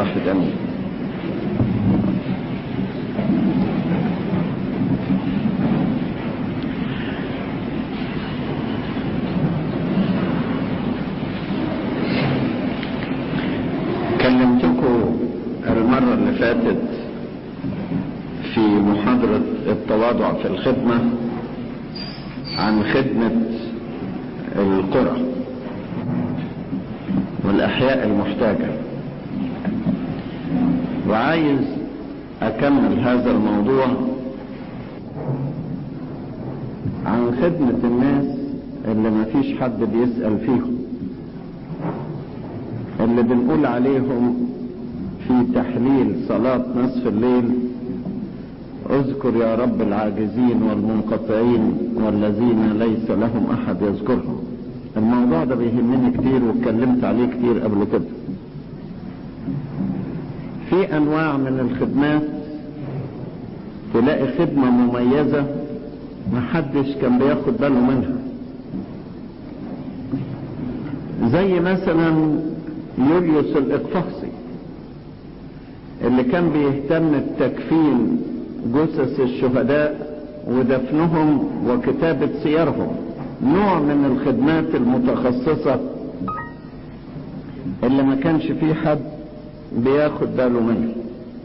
واحد امين كلمتكم المرة اللي فاتت في محاضرة التواضع في الخدمة عن خدمة القرى والأحياء المحتاجة وعايز أكمل هذا الموضوع عن خدمة الناس اللي مفيش حد بيسأل فيهم اللي بنقول عليهم في تحليل صلاة نصف الليل اذكر يا رب العاجزين والمنقطعين والذين ليس لهم احد يذكرهم الموضوع ده بيهمني كتير واتكلمت عليه كتير قبل كده في انواع من الخدمات تلاقي خدمة مميزة محدش كان بياخد باله منها زي مثلا يوليوس الاقفاصي اللي كان بيهتم بتكفين جثث الشهداء ودفنهم وكتابة سيرهم نوع من الخدمات المتخصصة اللي ما كانش فيه حد بياخد باله منها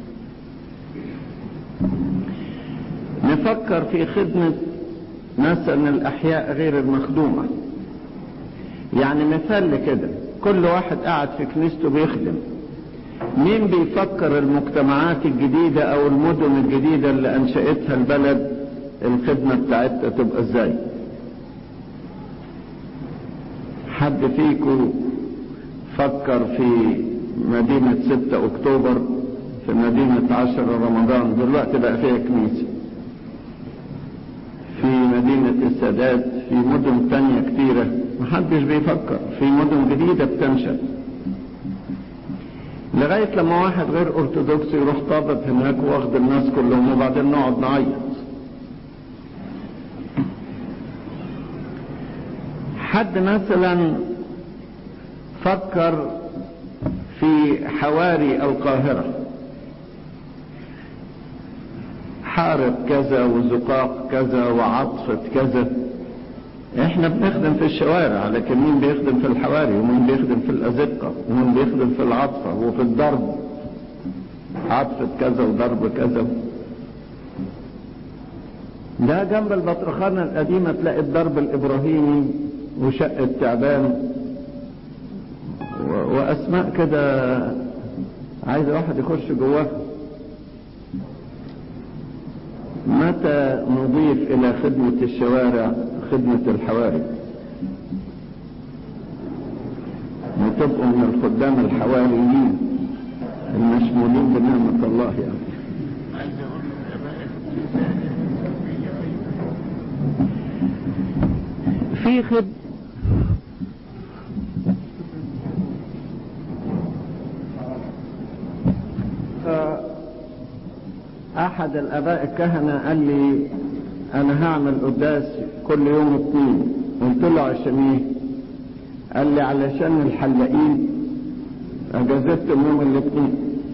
نفكر في خدمة مثلا الأحياء غير المخدومة يعني مثال لكده كل واحد قاعد في كنيسته بيخدم مين بيفكر المجتمعات الجديدة او المدن الجديدة اللي انشأتها البلد الخدمة بتاعتها تبقى ازاي حد فيكم فكر في مدينة 6 اكتوبر في مدينة 10 رمضان دلوقتي بقى فيها كنيسة في مدينة السادات في مدن تانية كتيرة محدش بيفكر في مدن جديدة بتنشأ لغاية لما واحد غير ارثوذكسي يروح طابت هناك واخد الناس كلهم وبعدين نقعد نعيط حد مثلا فكر في حواري القاهرة حارة كذا وزقاق كذا وعطفة كذا احنا بنخدم في الشوارع لكن مين بيخدم في الحواري ومين بيخدم في الازقة ومين بيخدم في العطفة وفي الضرب عطفة كذا وضرب كذا ده جنب البطرخانة القديمة تلاقي الضرب الابراهيمي وشق التعبان واسماء كده عايز واحد يخش جواها متى نضيف الى خدمة الشوارع خدمة الحواري وتبقوا من الخدام الحواريين المشمولين بنعمة الله يعني في خد احد الاباء الكهنة قال لي انا هعمل قداس كل يوم اثنين قلت له عشان ايه قال لي علشان الحلاقين اجازتهم يوم الاثنين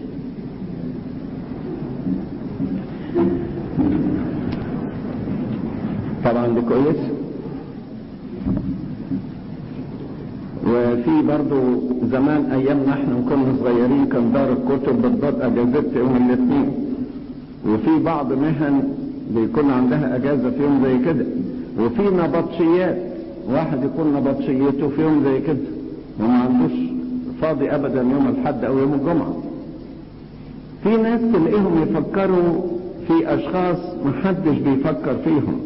طبعا دي كويس وفي برضو زمان ايام نحن كنا صغيرين كان دار الكتب بالضبط اجازتها يوم الاثنين وفي بعض مهن بيكون عندها اجازة في يوم زي كده وفي نبطشيات واحد يكون نبطشيته في يوم زي كده وما عندوش فاضي ابدا يوم الحد او يوم الجمعة في ناس تلاقيهم يفكروا في اشخاص محدش بيفكر فيهم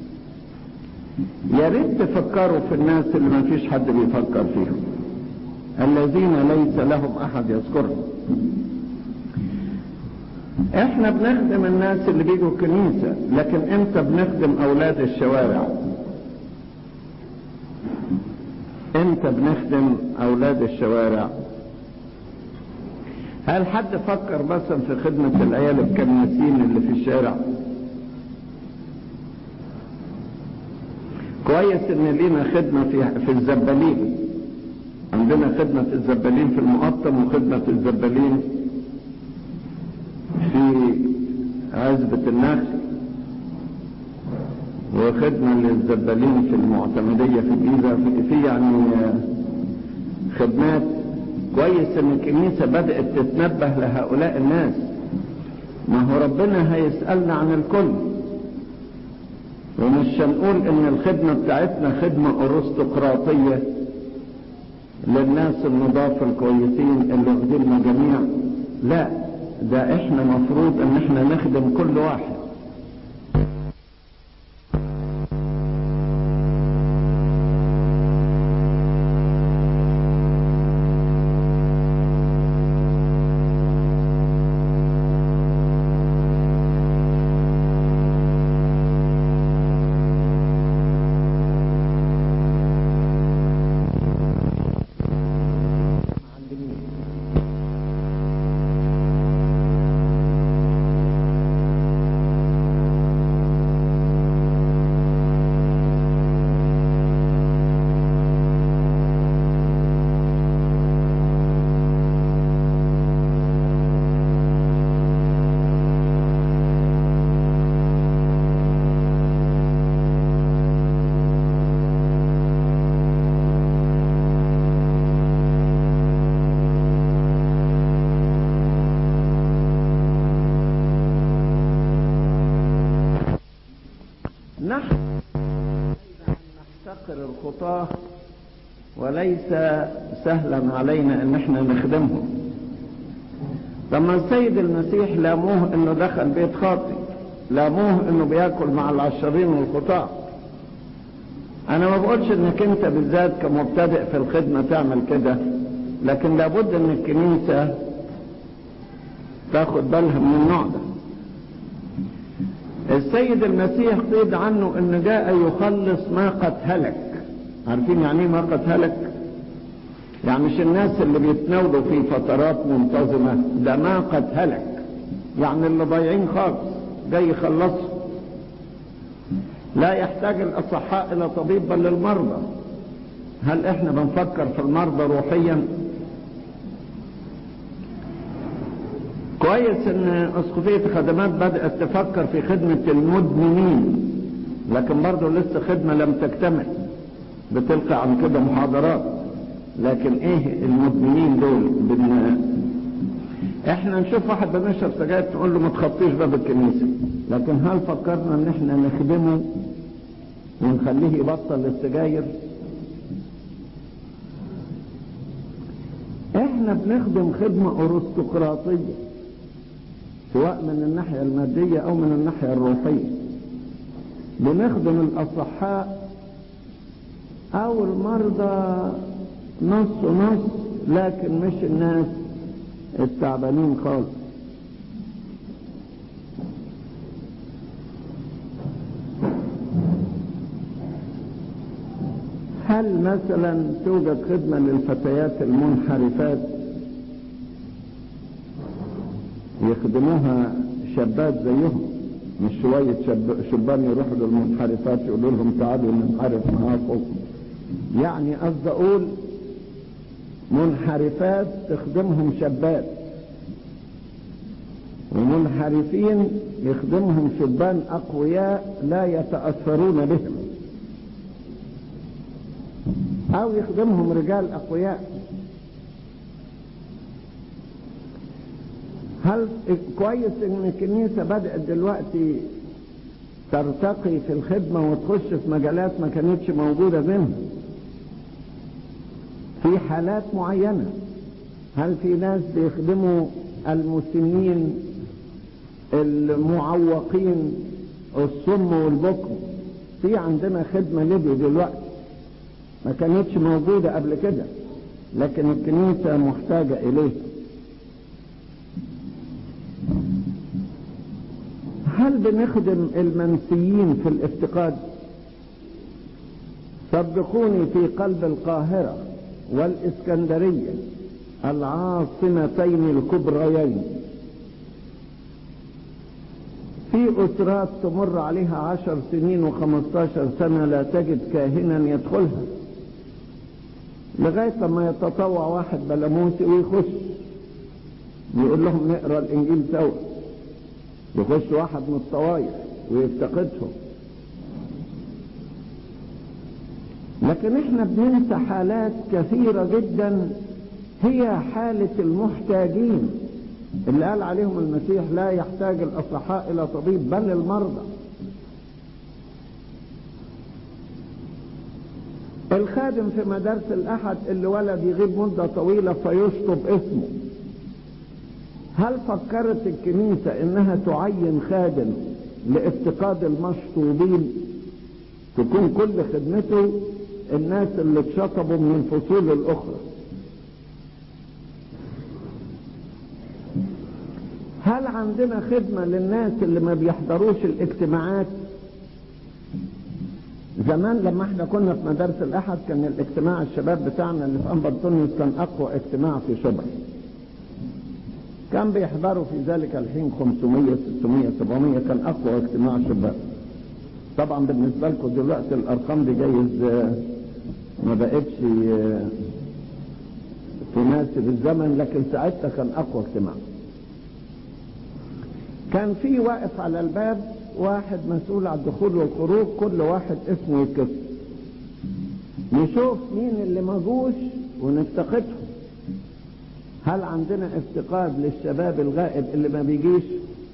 يا ريت تفكروا في الناس اللي ما فيش حد بيفكر فيهم الذين ليس لهم احد يذكرهم احنا بنخدم الناس اللي بيجوا الكنيسة لكن امتى بنخدم اولاد الشوارع امتى بنخدم اولاد الشوارع هل حد فكر مثلا في خدمة العيال الكناسين اللي في الشارع كويس ان لينا خدمة في, في الزبالين عندنا خدمة في الزبالين في المقطم وخدمة في الزبالين عزبة النخل وخدمة للزبالين في المعتمدية في الجيزة في, في يعني خدمات كويس ان الكنيسة بدأت تتنبه لهؤلاء الناس ما هو ربنا هيسألنا عن الكل ومش هنقول ان الخدمة بتاعتنا خدمة ارستقراطية للناس النضاف الكويسين اللي واخدين جميع لا ده احنا مفروض ان احنا نخدم كل واحد نحن نحتقر الخطاة وليس سهلا علينا ان احنا نخدمهم لما السيد المسيح لاموه انه دخل بيت خاطي لاموه انه بياكل مع العشرين والخطاة انا ما بقولش انك انت بالذات كمبتدئ في الخدمة تعمل كده لكن لابد ان الكنيسة تاخد بالها من النوع ده السيد المسيح قيل عنه انه جاء يخلص ما قد هلك عارفين يعني ايه ما قد هلك يعني مش الناس اللي بيتناولوا في فترات منتظمة ده ما قد هلك يعني اللي ضايعين خالص جاي يخلصهم لا يحتاج الاصحاء الى طبيب بل للمرضى هل احنا بنفكر في المرضى روحيا كويس ان اسقفية خدمات بدأت تفكر في خدمة المدمنين لكن برضه لسه خدمة لم تكتمل بتلقى عن كده محاضرات لكن ايه المدمنين دول بن... احنا نشوف واحد بنشرب سجاير تقول له ما تخطيش باب الكنيسة لكن هل فكرنا ان احنا نخدمه ونخليه يبطل السجاير احنا بنخدم خدمة ارستقراطية سواء من الناحية المادية او من الناحية الروحية بنخدم الاصحاء او المرضى نص ونص لكن مش الناس التعبانين خالص هل مثلا توجد خدمة للفتيات المنحرفات يخدموها شابات زيهم مش شوية شب... شبان يروحوا للمنحرفات يقولوا لهم تعالوا ننحرف معاكم يعني قصد اقول منحرفات تخدمهم شابات ومنحرفين يخدمهم شبان اقوياء لا يتأثرون بهم او يخدمهم رجال اقوياء هل كويس ان الكنيسة بدأت دلوقتي ترتقي في الخدمة وتخش في مجالات ما كانتش موجودة منها في حالات معينة هل في ناس بيخدموا المسنين المعوقين الصم والبكم في عندنا خدمة لدي دلوقتي ما كانتش موجودة قبل كده لكن الكنيسة محتاجة إليه هل بنخدم المنسيين في الافتقاد صدقوني في قلب القاهرة والإسكندرية العاصمتين الكبريين في أسرات تمر عليها عشر سنين وخمستاشر سنة لا تجد كاهنا يدخلها لغاية ما يتطوع واحد بلاموسي ويخش يقول لهم نقرا الانجيل سوا يخش واحد من الطوائف ويفتقدهم لكن احنا بننسى حالات كثيرة جدا هي حالة المحتاجين اللي قال عليهم المسيح لا يحتاج الأصحاء إلى طبيب بل المرضى الخادم في مدارس الأحد اللي ولد يغيب مدة طويلة فيشطب اسمه هل فكرت الكنيسة انها تعين خادم لافتقاد المشطوبين تكون كل خدمته الناس اللي اتشطبوا من الفصول الاخرى هل عندنا خدمة للناس اللي ما بيحضروش الاجتماعات زمان لما احنا كنا في مدارس الاحد كان الاجتماع الشباب بتاعنا اللي في انبطونيوس كان اقوى اجتماع في شبرا كان بيحضروا في ذلك الحين 500 600 700 كان اقوى اجتماع شباب طبعا بالنسبه لكم دلوقتي الارقام دي جايز ما بقتش تناسب الزمن لكن ساعتها كان اقوى اجتماع كان في واقف على الباب واحد مسؤول على الدخول والخروج كل واحد اسمه يتكتب نشوف مين اللي ما جوش ونفتقدهم هل عندنا افتقاد للشباب الغائب اللي ما بيجيش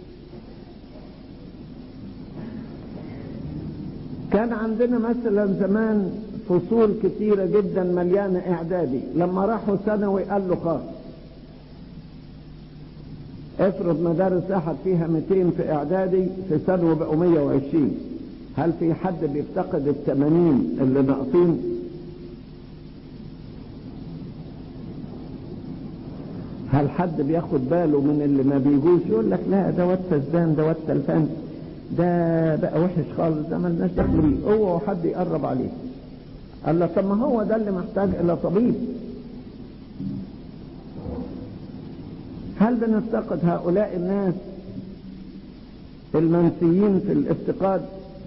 كان عندنا مثلا زمان فصول كتيرة جدا مليانة اعدادي لما راحوا ثانوي قال له خاص افرض مدارس احد فيها 200 في اعدادي في ثانوي بقوا 120 هل في حد بيفتقد ال 80 اللي ناقصين هل حد بياخد باله من اللي ما بيجوش يقول لك لا ده واد فزدان ده واد تلفان ده بقى وحش خالص ده مالناش دخل بيه اوعوا حد يقرب عليه قال له طب ما هو ده اللي محتاج الى طبيب هل بنفتقد هؤلاء الناس المنسيين في الافتقاد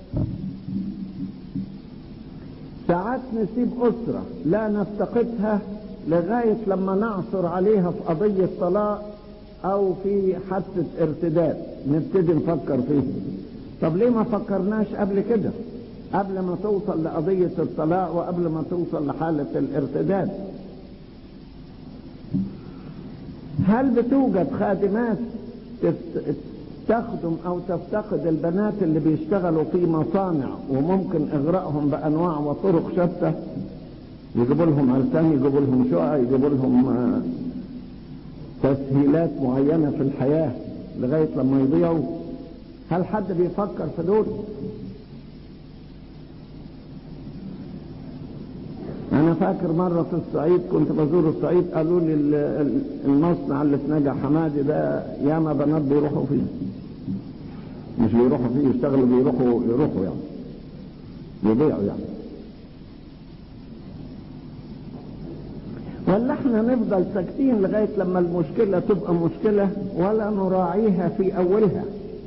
ساعات نسيب أسرة لا نفتقدها لغاية لما نعثر عليها في قضية طلاق أو في حادثة ارتداد نبتدي نفكر فيه طب ليه ما فكرناش قبل كده قبل ما توصل لقضية الطلاق وقبل ما توصل لحالة الارتداد هل بتوجد خادمات تخدم او تفتقد البنات اللي بيشتغلوا في مصانع وممكن اغرائهم بانواع وطرق شتى يجيبوا لهم ارسام يجيبوا لهم شقق يجيبوا لهم تسهيلات معينه في الحياه لغايه لما يضيعوا هل حد بيفكر في دول انا فاكر مرة في الصعيد كنت بزور الصعيد قالوا لي المصنع اللي في نجا حمادي ده ياما بنات بيروحوا فيه مش بيروحوا فيه يشتغلوا بيروحوا يروحوا يعني يضيعوا يعني ولا احنا نفضل ساكتين لغاية لما المشكلة تبقى مشكلة ولا نراعيها في اولها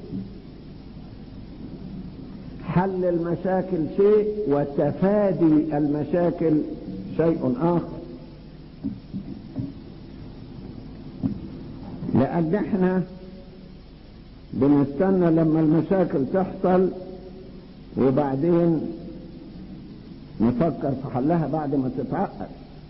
حل المشاكل شيء وتفادي المشاكل شيء آخر لأن احنا بنستنى لما المشاكل تحصل وبعدين نفكر في حلها بعد ما تتعقد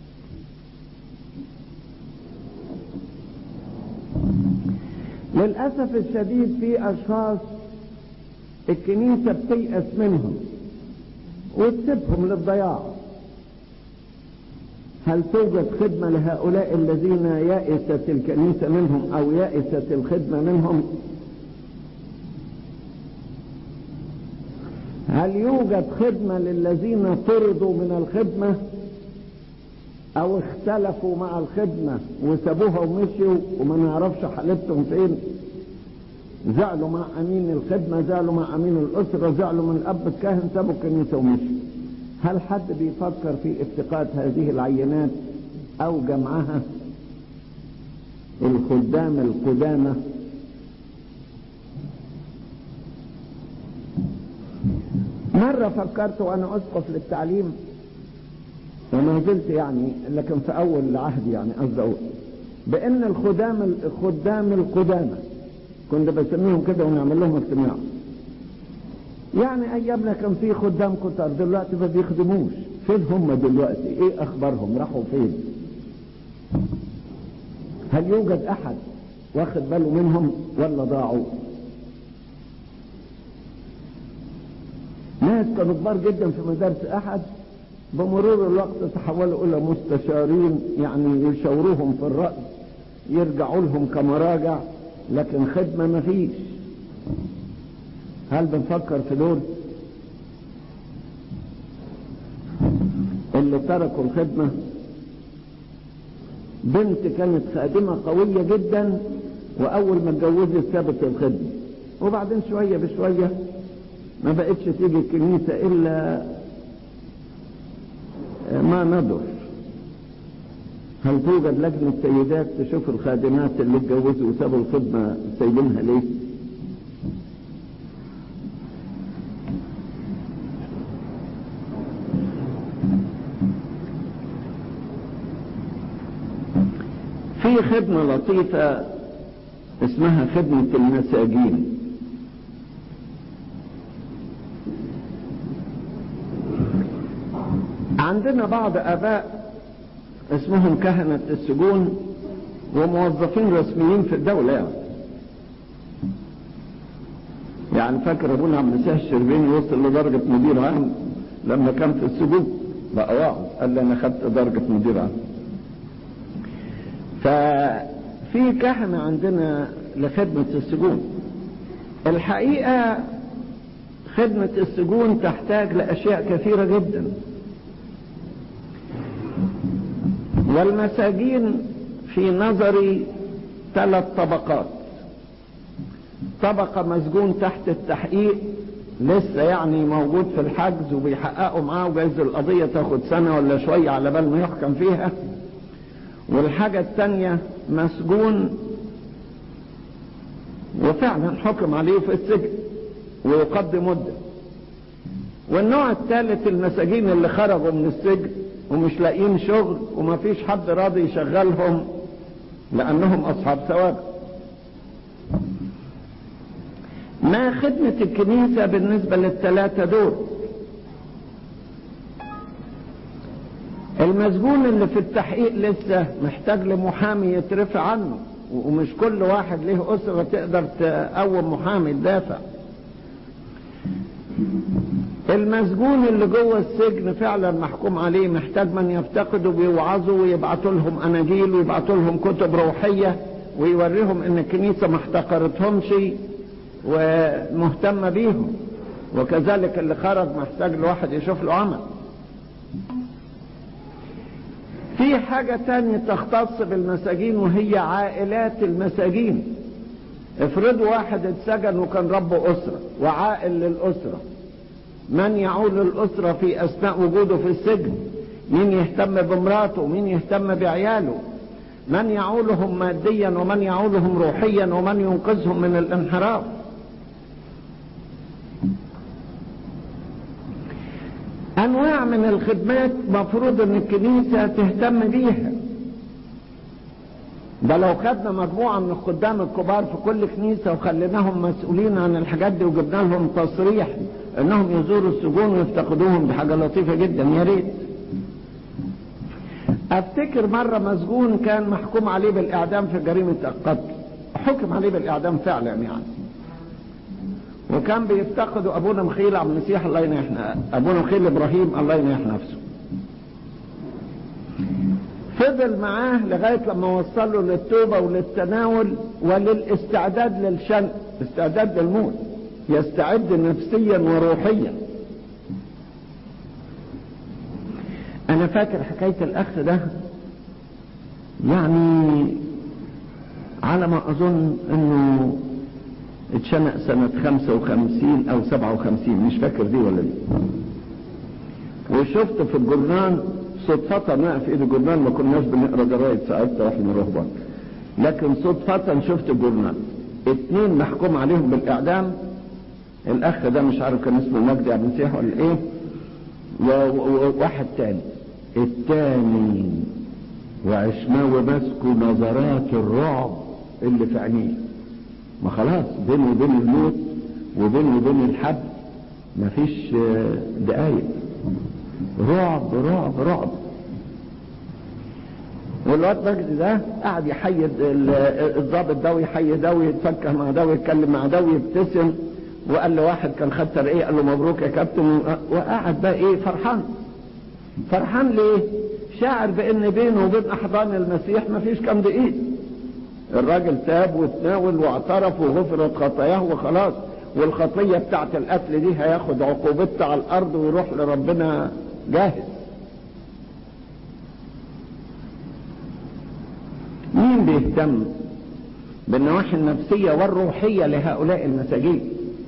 للأسف الشديد في أشخاص الكنيسة بتيأس منهم وتسيبهم للضياع هل توجد خدمة لهؤلاء الذين يأست الكنيسة منهم أو يأست الخدمة منهم هل يوجد خدمة للذين طردوا من الخدمة أو اختلفوا مع الخدمة وسابوها ومشيوا وما نعرفش حالتهم فين زعلوا مع امين الخدمة زعلوا مع امين الاسرة زعلوا من الاب الكاهن سابوا الكنيسة ومشي هل حد بيفكر في افتقاد هذه العينات او جمعها الخدام القدامى مرة فكرت وانا اسقف للتعليم وما زلت يعني لكن في اول العهد يعني قصدي اقول بان الخدام الخدام القدامى كنت بسميهم كده ونعمل لهم اجتماع يعني ايامنا كان في خدام كتار دلوقتي ما بيخدموش فين هم دلوقتي ايه اخبارهم راحوا فين هل يوجد احد واخد باله منهم ولا ضاعوا ناس كانوا كبار جدا في مدارس احد بمرور الوقت تحولوا الى مستشارين يعني يشاوروهم في الرأي يرجعوا لهم كمراجع لكن خدمة ما فيش هل بنفكر في دول اللي تركوا الخدمة بنت كانت خادمة قوية جدا وأول ما اتجوزت سابت الخدمة وبعدين شوية بشوية ما بقتش تيجي الكنيسة إلا ما ندر هل توجد لجنة سيدات تشوف الخادمات اللي اتجوزوا وسابوا الخدمة سايبينها ليه؟ في خدمة لطيفة اسمها خدمة المساجين عندنا بعض اباء اسمهم كهنة السجون وموظفين رسميين في الدولة يعني يعني فاكر ابونا عبد المسيح الشربيني وصل لدرجة مدير عام لما كان في السجون بقى واعظ قال لي انا خدت درجة مدير عام ففي كهنة عندنا لخدمة السجون الحقيقة خدمة السجون تحتاج لأشياء كثيرة جدا والمساجين في نظري ثلاث طبقات طبقة مسجون تحت التحقيق لسه يعني موجود في الحجز وبيحققوا معاه وجايز القضية تاخد سنة ولا شوية على بال ما يحكم فيها والحاجة الثانية مسجون وفعلا حكم عليه في السجن ويقضي مدة والنوع الثالث المساجين اللي خرجوا من السجن ومش لاقيين شغل وما فيش حد راضي يشغلهم لانهم اصحاب ثواب ما خدمة الكنيسة بالنسبة للثلاثة دول المسجون اللي في التحقيق لسه محتاج لمحامي يترفع عنه ومش كل واحد له أسرة تقدر تقوم محامي تدافع المسجون اللي جوه السجن فعلا محكوم عليه محتاج من يفتقده ويوعظوا ويبعتوا لهم اناجيل ويبعتوا لهم كتب روحيه ويوريهم ان الكنيسه ما احتقرتهمش ومهتمه بيهم وكذلك اللي خرج محتاج لواحد يشوف له عمل في حاجة تانية تختص بالمساجين وهي عائلات المساجين افرضوا واحد اتسجن وكان ربه أسرة وعائل للأسرة من يعول الأسرة في أثناء وجوده في السجن مين يهتم بمراته مين يهتم بعياله من يعولهم ماديا ومن يعولهم روحيا ومن ينقذهم من الانحراف انواع من الخدمات مفروض ان الكنيسة تهتم بيها ده لو خدنا مجموعة من الخدام الكبار في كل كنيسة وخليناهم مسؤولين عن الحاجات دي وجبنا لهم تصريح انهم يزوروا السجون ويفتقدوهم دي حاجة لطيفة جدا يا ريت افتكر مرة مسجون كان محكوم عليه بالاعدام في جريمة القتل حكم عليه بالاعدام فعلا يعني وكان بيفتقدوا ابونا مخيل عبد المسيح الله ينيح ابونا مخيل ابراهيم الله ينيح نفسه فضل معاه لغاية لما وصله للتوبة وللتناول وللاستعداد للشن استعداد للموت يستعد نفسيا وروحيا انا فاكر حكاية الاخ ده يعني على ما اظن انه اتشنق سنة خمسة وخمسين او سبعة وخمسين مش فاكر دي ولا دي وشفت في الجرنان صدفة ما في ايد الجرنان ما كناش بنقرا جرايد ساعتها واحنا رهبان لكن صدفة شفت الجرنان اتنين محكوم عليهم بالاعدام الاخ ده مش عارف كان اسمه مجدي عبد المسيح ولا ايه وواحد تاني التاني وعشماوي ماسكوا نظرات الرعب اللي في عينيه ما خلاص بينه وبين الموت وبينه وبين الحب مفيش دقايق رعب رعب رعب والواد مجدي ده قاعد يحيد الضابط ده ويحيي ده ويتفكه مع ده ويتكلم مع ده ويبتسم وقال له واحد كان خد ترقيه قال له مبروك يا كابتن وقعد بقى ايه فرحان فرحان ليه؟ شاعر بان بينه وبين احضان المسيح مفيش كام دقيقه الراجل تاب وتناول واعترف وغفرت خطاياه وخلاص والخطيه بتاعت القتل دي هياخد عقوبتها على الارض ويروح لربنا جاهز مين بيهتم بالنواحي النفسيه والروحيه لهؤلاء المساجين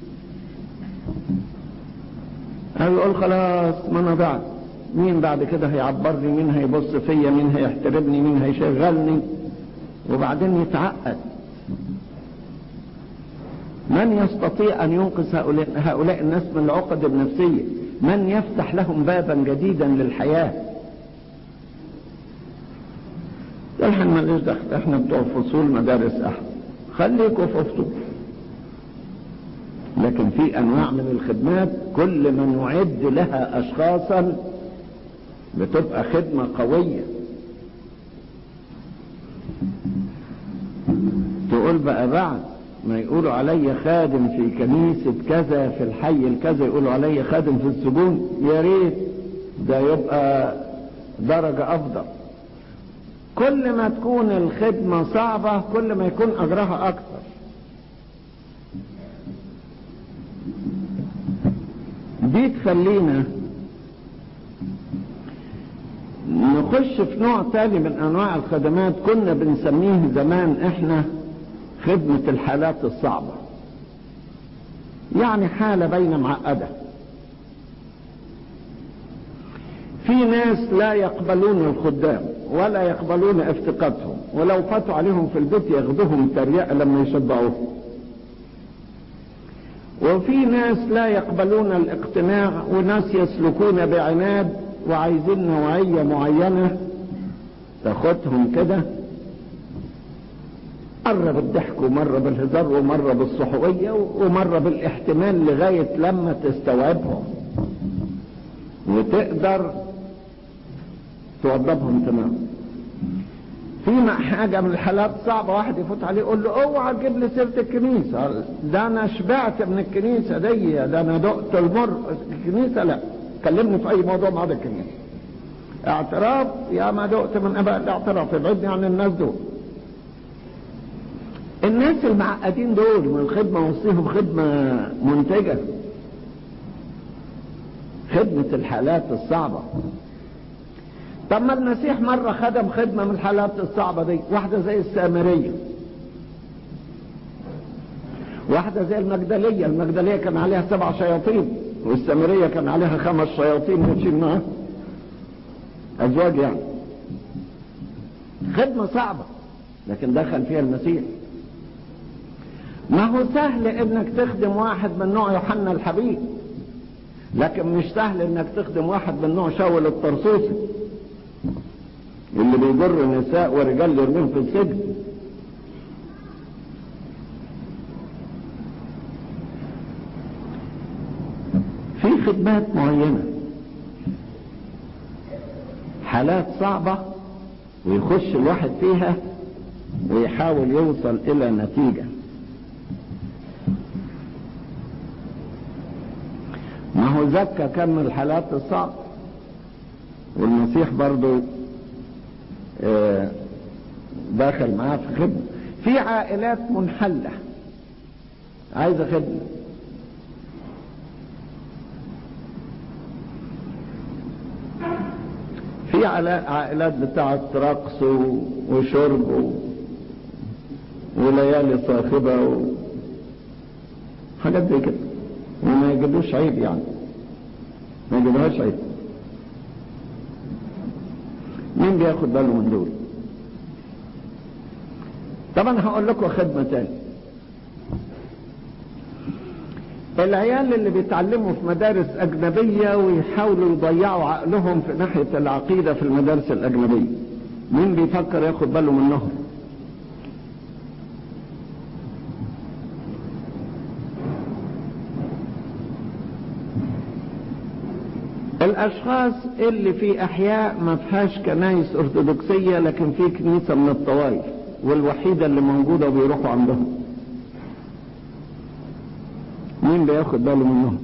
قال يقول خلاص ما انا ضعت مين بعد كده هيعبرني مين هيبص فيا مين هيحترمني مين هيشغلني وبعدين يتعقد من يستطيع ان ينقذ هؤلاء, هؤلاء الناس من العقد النفسيه من يفتح لهم بابا جديدا للحياه احنا ماليش دخل احنا بتوع فصول مدارس احد خليكوا في فصول لكن في انواع من الخدمات كل ما نعد لها اشخاصا بتبقى خدمه قويه تقول بقى بعد ما يقولوا علي خادم في كنيسة كذا في الحي الكذا يقولوا علي خادم في السجون يا ريت ده يبقى درجة أفضل كل ما تكون الخدمة صعبة كل ما يكون أجرها أكثر دي تخلينا نخش في نوع تاني من انواع الخدمات كنا بنسميه زمان احنا خدمة الحالات الصعبة يعني حالة بين معقدة في ناس لا يقبلون الخدام ولا يقبلون افتقادهم ولو فاتوا عليهم في البيت ياخدوهم تريقة لما يشبعوهم وفي ناس لا يقبلون الاقتناع وناس يسلكون بعناد وعايزين نوعية معينة تاخدهم كده مرة بالضحك ومرة بالهزار ومرة بالصحوية ومرة بالاحتمال لغاية لما تستوعبهم وتقدر توضبهم تمام في حاجة من الحالات صعبة واحد يفوت عليه يقول له اوعى تجيب لي سيرة الكنيسة ده انا شبعت من الكنيسة دي ده انا دقت المر الكنيسة لا كلمني في اي موضوع ما عدا الكنيسة اعتراف يا ما دقت من اباء الاعتراف ابعدني عن الناس دول الناس المعقدين دول من الخدمة وصيهم خدمة منتجة خدمة الحالات الصعبة طب ما المسيح مرة خدم خدمة من الحالات الصعبة دي واحدة زي السامرية واحدة زي المجدلية المجدلية كان عليها سبع شياطين والسامرية كان عليها خمس شياطين ماشيين معاه أزواج يعني خدمة صعبة لكن دخل فيها المسيح ما هو سهل انك تخدم واحد من نوع يوحنا الحبيب لكن مش سهل انك تخدم واحد من نوع شاول الطرسوسي اللي بيجر نساء ورجال يرميهم في السجن في خدمات معينة حالات صعبة ويخش الواحد فيها ويحاول يوصل الى نتيجة ما هو زكى كان من الحالات الصعبة والمسيح برضو داخل معاه في خدمة في عائلات منحلة عايزة خدمة في عائلات بتاعت رقص وشرب وليالي صاخبة حاجات زي كده وما يجدوش عيب يعني ما يجدوهاش عيب مين بياخد باله من دول طبعا هقول لكم خدمة تاني العيال اللي بيتعلموا في مدارس أجنبية ويحاولوا يضيعوا عقلهم في ناحية العقيدة في المدارس الأجنبية مين بيفكر ياخد باله منهم والاشخاص اللي في احياء ما فيهاش كنايس ارثوذكسيه لكن في كنيسه من الطوائف والوحيده اللي موجوده وبيروحوا عندهم مين بياخد باله منهم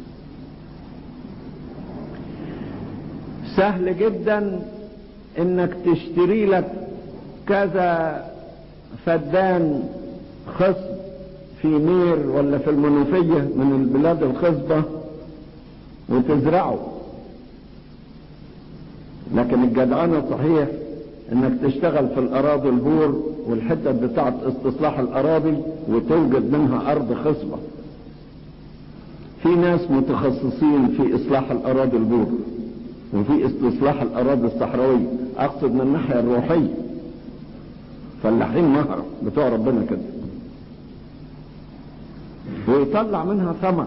سهل جدا انك تشتري لك كذا فدان خصب في مير ولا في المنوفية من البلاد الخصبة وتزرعه لكن الجدعانة صحيح انك تشتغل في الاراضي البور والحتت بتاعت استصلاح الاراضي وتوجد منها ارض خصبة في ناس متخصصين في اصلاح الاراضي البور وفي استصلاح الاراضي الصحراوية اقصد من الناحية الروحية فلاحين مهرة بتوع ربنا كده ويطلع منها ثمر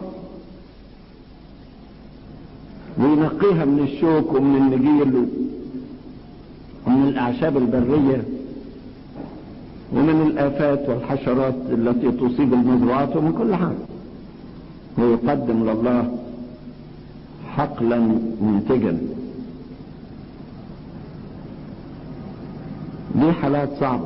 وينقيها من الشوك ومن النجيل ومن الاعشاب البرية ومن الافات والحشرات التي تصيب المزروعات ومن كل حاجة ويقدم لله حقلا منتجا دي حالات صعبة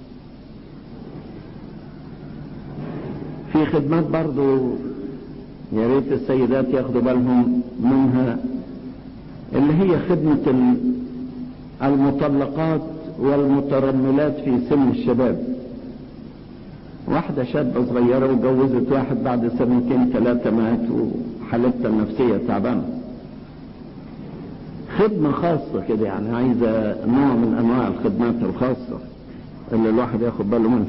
في خدمات برضو يا ريت السيدات ياخدوا بالهم منها اللي هي خدمة المطلقات والمترملات في سن الشباب واحدة شابة صغيرة وجوزت واحد بعد سنتين ثلاثة مات وحالتها النفسية تعبانة خدمة خاصة كده يعني عايزة نوع من أنواع الخدمات الخاصة اللي الواحد ياخد باله منها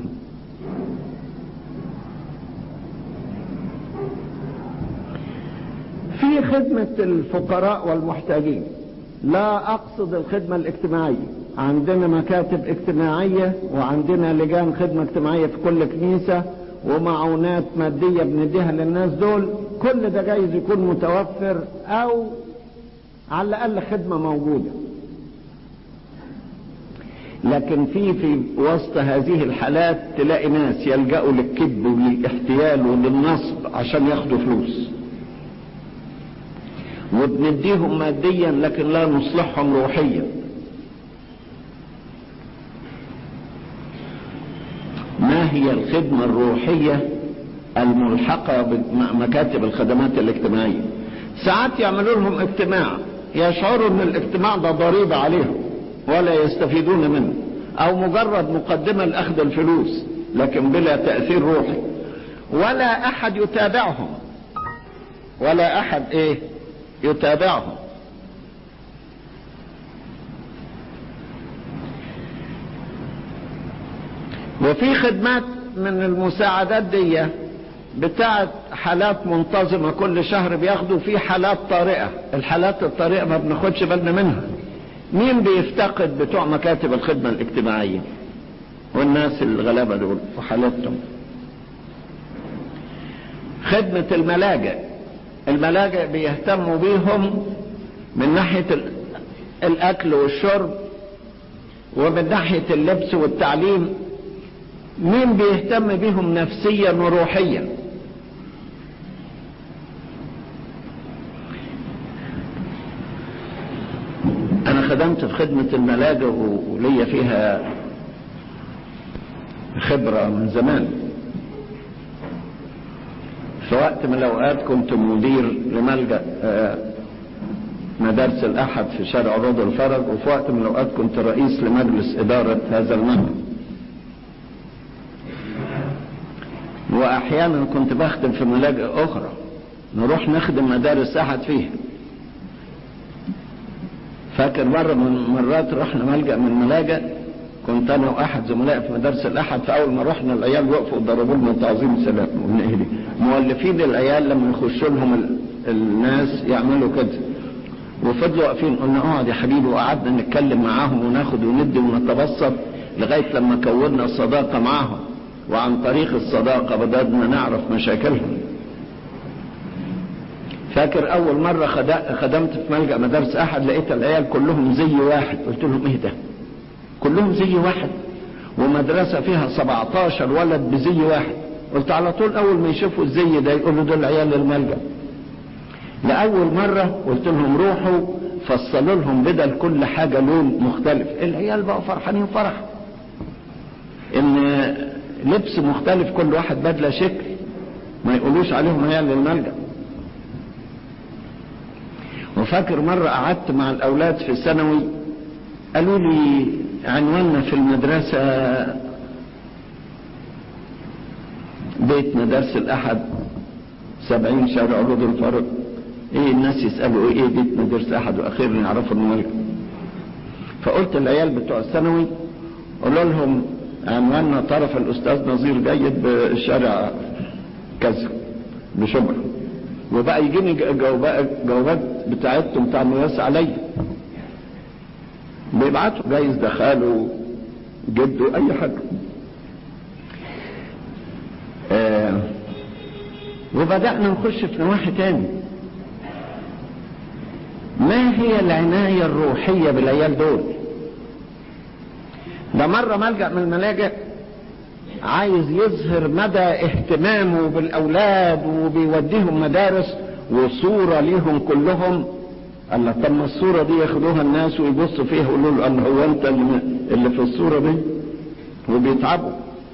في خدمة الفقراء والمحتاجين لا أقصد الخدمة الاجتماعية عندنا مكاتب اجتماعية وعندنا لجان خدمة اجتماعية في كل كنيسة ومعونات مادية بنديها للناس دول كل ده جايز يكون متوفر أو على الأقل خدمة موجودة لكن في في وسط هذه الحالات تلاقي ناس يلجأوا للكذب وللاحتيال وللنصب عشان ياخدوا فلوس وبنديهم ماديا لكن لا نصلحهم روحيا ما هي الخدمة الروحية الملحقة بمكاتب الخدمات الاجتماعية ساعات يعملوا لهم اجتماع يشعروا ان الاجتماع ده ضريبة عليهم ولا يستفيدون منه او مجرد مقدمة لاخذ الفلوس لكن بلا تأثير روحي ولا احد يتابعهم ولا احد ايه يتابعهم وفي خدمات من المساعدات دي بتاعت حالات منتظمة كل شهر بياخدوا في حالات طارئة الحالات الطارئة ما بناخدش بالنا منها مين بيفتقد بتوع مكاتب الخدمة الاجتماعية والناس الغلابة دول وحالاتهم خدمة الملاجئ الملاجئ بيهتموا بيهم من ناحية الاكل والشرب ومن ناحية اللبس والتعليم مين بيهتم بيهم نفسيا وروحيا انا خدمت في خدمة الملاجئ وليا فيها خبرة من زمان في وقت من الاوقات كنت مدير لملجأ مدارس الاحد في شارع روض الفرج وفي وقت من الاوقات كنت رئيس لمجلس ادارة هذا الملجأ واحيانا كنت بخدم في ملاجئ اخرى نروح نخدم مدارس احد فيها فاكر مرة من مرات رحنا ملجأ من ملاجئ كنت انا واحد زملائي في مدارس الاحد فاول ما رحنا العيال وقفوا ضربوا لنا تعظيم سلام ونهدي مؤلفين العيال لما يخشوا لهم ال... الناس يعملوا كده وفضلوا واقفين قلنا اقعد يا حبيبي وقعدنا نتكلم معاهم وناخد وندي ونتبسط لغايه لما كونا الصداقه معاهم وعن طريق الصداقه بدأنا نعرف مشاكلهم فاكر اول مره خدمت في ملجأ مدارس احد لقيت العيال كلهم زي واحد قلت لهم ايه ده كلهم زي واحد ومدرسة فيها 17 ولد بزي واحد قلت على طول اول ما يشوفوا الزي ده يقولوا دول عيال الملجأ لأول مرة قلت لهم روحوا فصلوا لهم بدل كل حاجة لون مختلف العيال بقوا فرحانين فرح ان لبس مختلف كل واحد بدلة شكل ما يقولوش عليهم عيال للملجأ وفاكر مرة قعدت مع الأولاد في الثانوي قالوا لي عنواننا في المدرسة بيت مدارس الأحد سبعين شارع عروض الفرق ايه الناس يسألوا ايه, إيه بيت مدارس أحد وأخيرا يعرفوا الملك فقلت العيال بتوع الثانوي قولوا لهم عنواننا طرف الأستاذ نظير جيد بالشارع كذا بشبرا وبقى يجيني جوابات جوابات بتاعتهم بتاع المدرسة عليا بيبعتوا جايز ده خاله جده اي حاجة آه وبدأنا نخش في نواحي تاني ما هي العناية الروحية بالعيال دول ده مرة ملجأ من الملاجئ عايز يظهر مدى اهتمامه بالاولاد وبيوديهم مدارس وصورة ليهم كلهم قال له طب ما الصورة دي ياخدوها الناس ويبصوا فيها ويقولوا له قال هو انت اللي في الصورة دي وبيتعبوا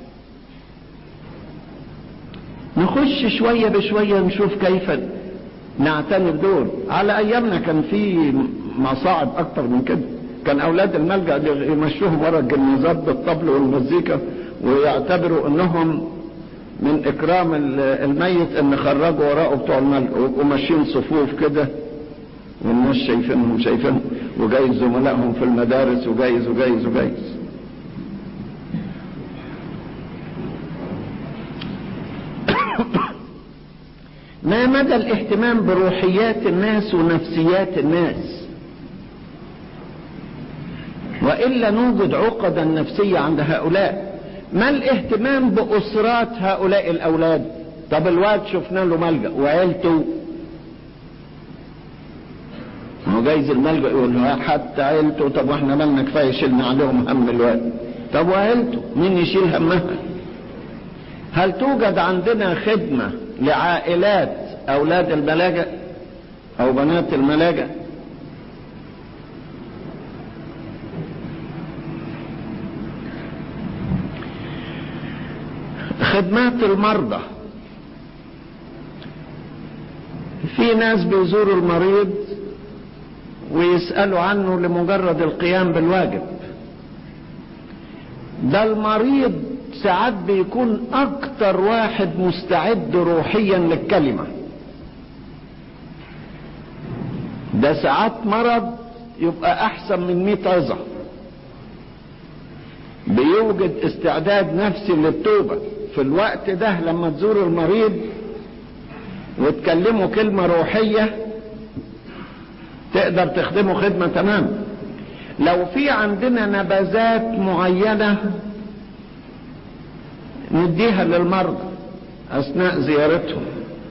نخش شوية بشوية نشوف كيف نعتني بدول على ايامنا كان في مصاعب اكتر من كده كان اولاد الملجأ يمشوهم ورا الجنازات بالطبل والمزيكا ويعتبروا انهم من اكرام الميت ان خرجوا وراءه بتوع الملجأ وماشيين صفوف كده والناس شايفينهم شايفينهم وجايز زملائهم في المدارس وجايز وجايز وجايز ما مدى الاهتمام بروحيات الناس ونفسيات الناس والا نوجد عقدا نفسيه عند هؤلاء ما الاهتمام باسرات هؤلاء الاولاد طب الواد شفنا له ملجا وعيلته هو جايز الملجا يقول له حتى عيلته طب واحنا مالنا كفايه شلنا عليهم هم الواد طب وعيلته مين يشيل همها هل توجد عندنا خدمه لعائلات اولاد الملاجئ او بنات الملاجئ خدمات المرضى في ناس بيزوروا المريض ويسألوا عنه لمجرد القيام بالواجب ده المريض ساعات بيكون اكتر واحد مستعد روحيا للكلمة ده ساعات مرض يبقى احسن من مئة عظة بيوجد استعداد نفسي للتوبة في الوقت ده لما تزور المريض وتكلمه كلمة روحية تقدر تخدمه خدمة تمام لو في عندنا نبذات معينة نديها للمرضى اثناء زيارتهم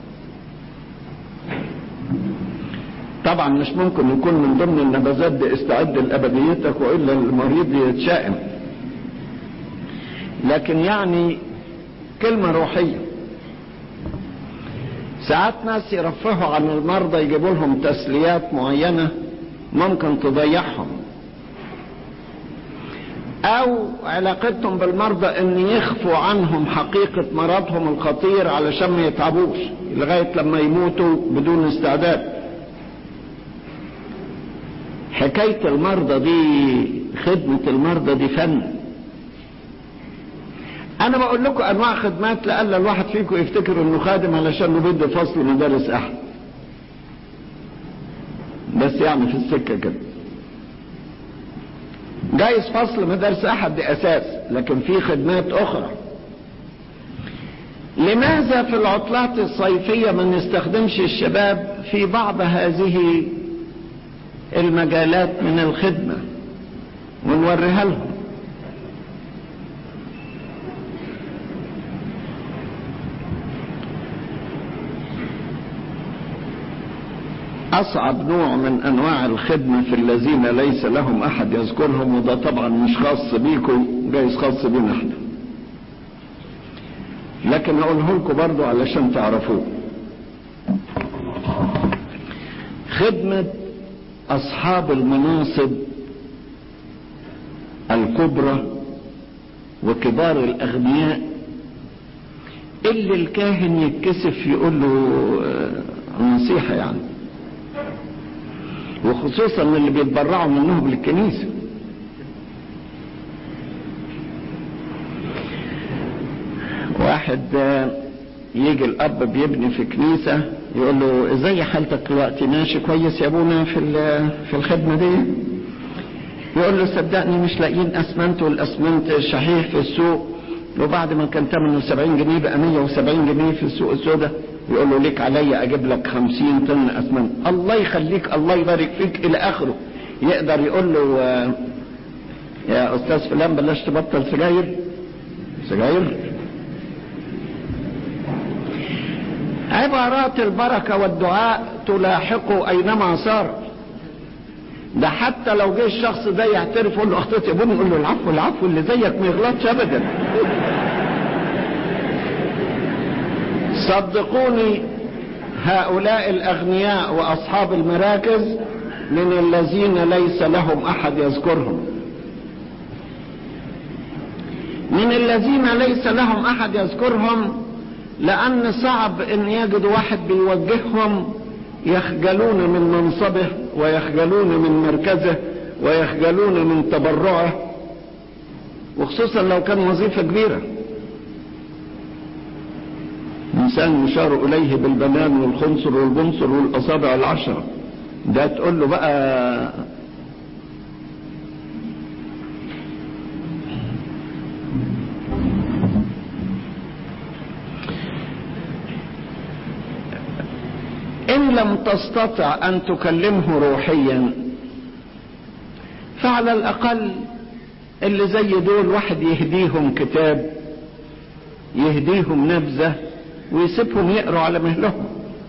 طبعا مش ممكن يكون من ضمن النبذات دي استعد لابديتك والا المريض يتشائم لكن يعني كلمة روحية ساعات ناس يرفهوا عن المرضى يجيبوا لهم تسليات معينة ممكن تضيعهم او علاقتهم بالمرضى ان يخفوا عنهم حقيقة مرضهم الخطير علشان ما يتعبوش لغاية لما يموتوا بدون استعداد حكاية المرضى دي خدمة المرضى دي فن انا بقول لكم انواع خدمات لألا الواحد فيكم يفتكر انه خادم علشان بده فصل مدارس احد بس يعني في السكة كده جايز فصل مدارس احد دي اساس لكن في خدمات اخرى لماذا في العطلات الصيفية ما نستخدمش الشباب في بعض هذه المجالات من الخدمة ونوريها لهم اصعب نوع من انواع الخدمة في الذين ليس لهم احد يذكرهم وده طبعا مش خاص بيكم جايز خاص بينا احنا لكن هقوله لكم برضو علشان تعرفوه خدمة أصحاب المناصب الكبرى وكبار الأغنياء اللي الكاهن يتكسف يقول له نصيحة يعني وخصوصا اللي بيتبرعوا منهم للكنيسة واحد يجي الاب بيبني في كنيسة يقول له ازاي حالتك دلوقتي ماشي كويس يا ابونا في في الخدمة دي يقول له صدقني مش لاقيين اسمنت والاسمنت شحيح في السوق وبعد ما كان ثمنه 70 جنيه بقى 170 جنيه في السوق السوداء يقول له ليك عليا اجيب لك 50 طن اسمنت الله يخليك الله يبارك فيك الى اخره يقدر يقول له يا استاذ فلان بلاش تبطل سجاير سجاير عبارات البركه والدعاء تلاحقه اينما صار ده حتى لو جه الشخص ده يعترف يقول له اخطيت يا ابني يقول له العفو العفو اللي زيك ما يغلطش ابدا صدقوني هؤلاء الاغنياء واصحاب المراكز من الذين ليس لهم احد يذكرهم من الذين ليس لهم احد يذكرهم لان صعب ان يجدوا واحد بيوجههم يخجلون من منصبه ويخجلون من مركزه ويخجلون من تبرعه وخصوصا لو كان وظيفة كبيرة إنسان يشار إليه بالبنان والخنصر والبنصر والأصابع العشرة ده تقول له بقى إن لم تستطع أن تكلمه روحيا فعلى الأقل اللي زي دول واحد يهديهم كتاب يهديهم نبذة ويسيبهم يقروا على مهلهم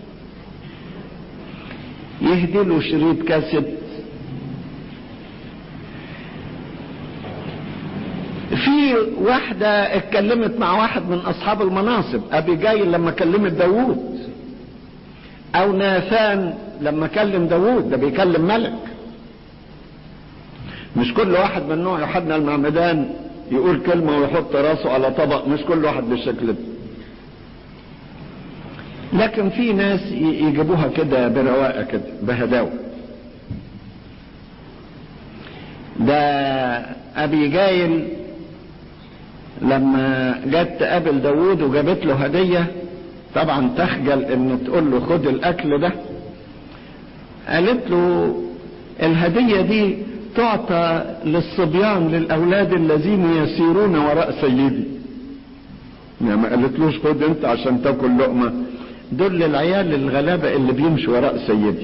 يهدي له شريط كاسيت في واحدة اتكلمت مع واحد من أصحاب المناصب أبي جاي لما كلمت داوود او ناثان لما كلم داوود ده بيكلم ملك مش كل واحد من نوع يوحنا المعمدان يقول كلمة ويحط راسه على طبق مش كل واحد بالشكل ده لكن في ناس يجيبوها كده برواقة كده بهداوة ده ابي جايل لما جت تقابل داوود وجابت له هديه طبعا تخجل ان تقول له خد الاكل ده قالت له الهدية دي تعطى للصبيان للاولاد الذين يسيرون وراء سيدي يعني ما قالتلوش خد انت عشان تاكل لقمة دول للعيال الغلابة اللي بيمشوا وراء سيدي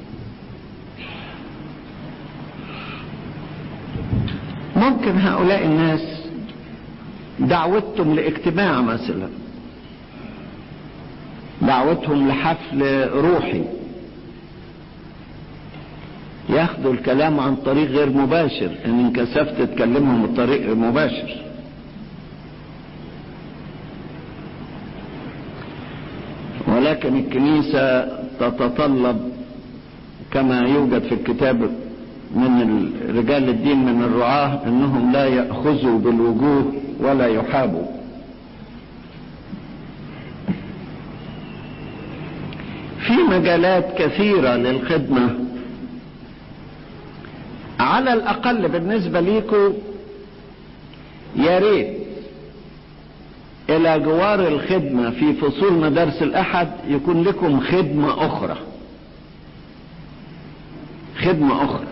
ممكن هؤلاء الناس دعوتهم لاجتماع مثلا دعوتهم لحفل روحي ياخدوا الكلام عن طريق غير مباشر ان انكسفت تكلمهم بطريق مباشر ولكن الكنيسة تتطلب كما يوجد في الكتاب من رجال الدين من الرعاة انهم لا يأخذوا بالوجوه ولا يحابوا في مجالات كثيرة للخدمة على الأقل بالنسبة ليكم يا ريت إلى جوار الخدمة في فصول مدارس الأحد يكون لكم خدمة أخرى خدمة أخرى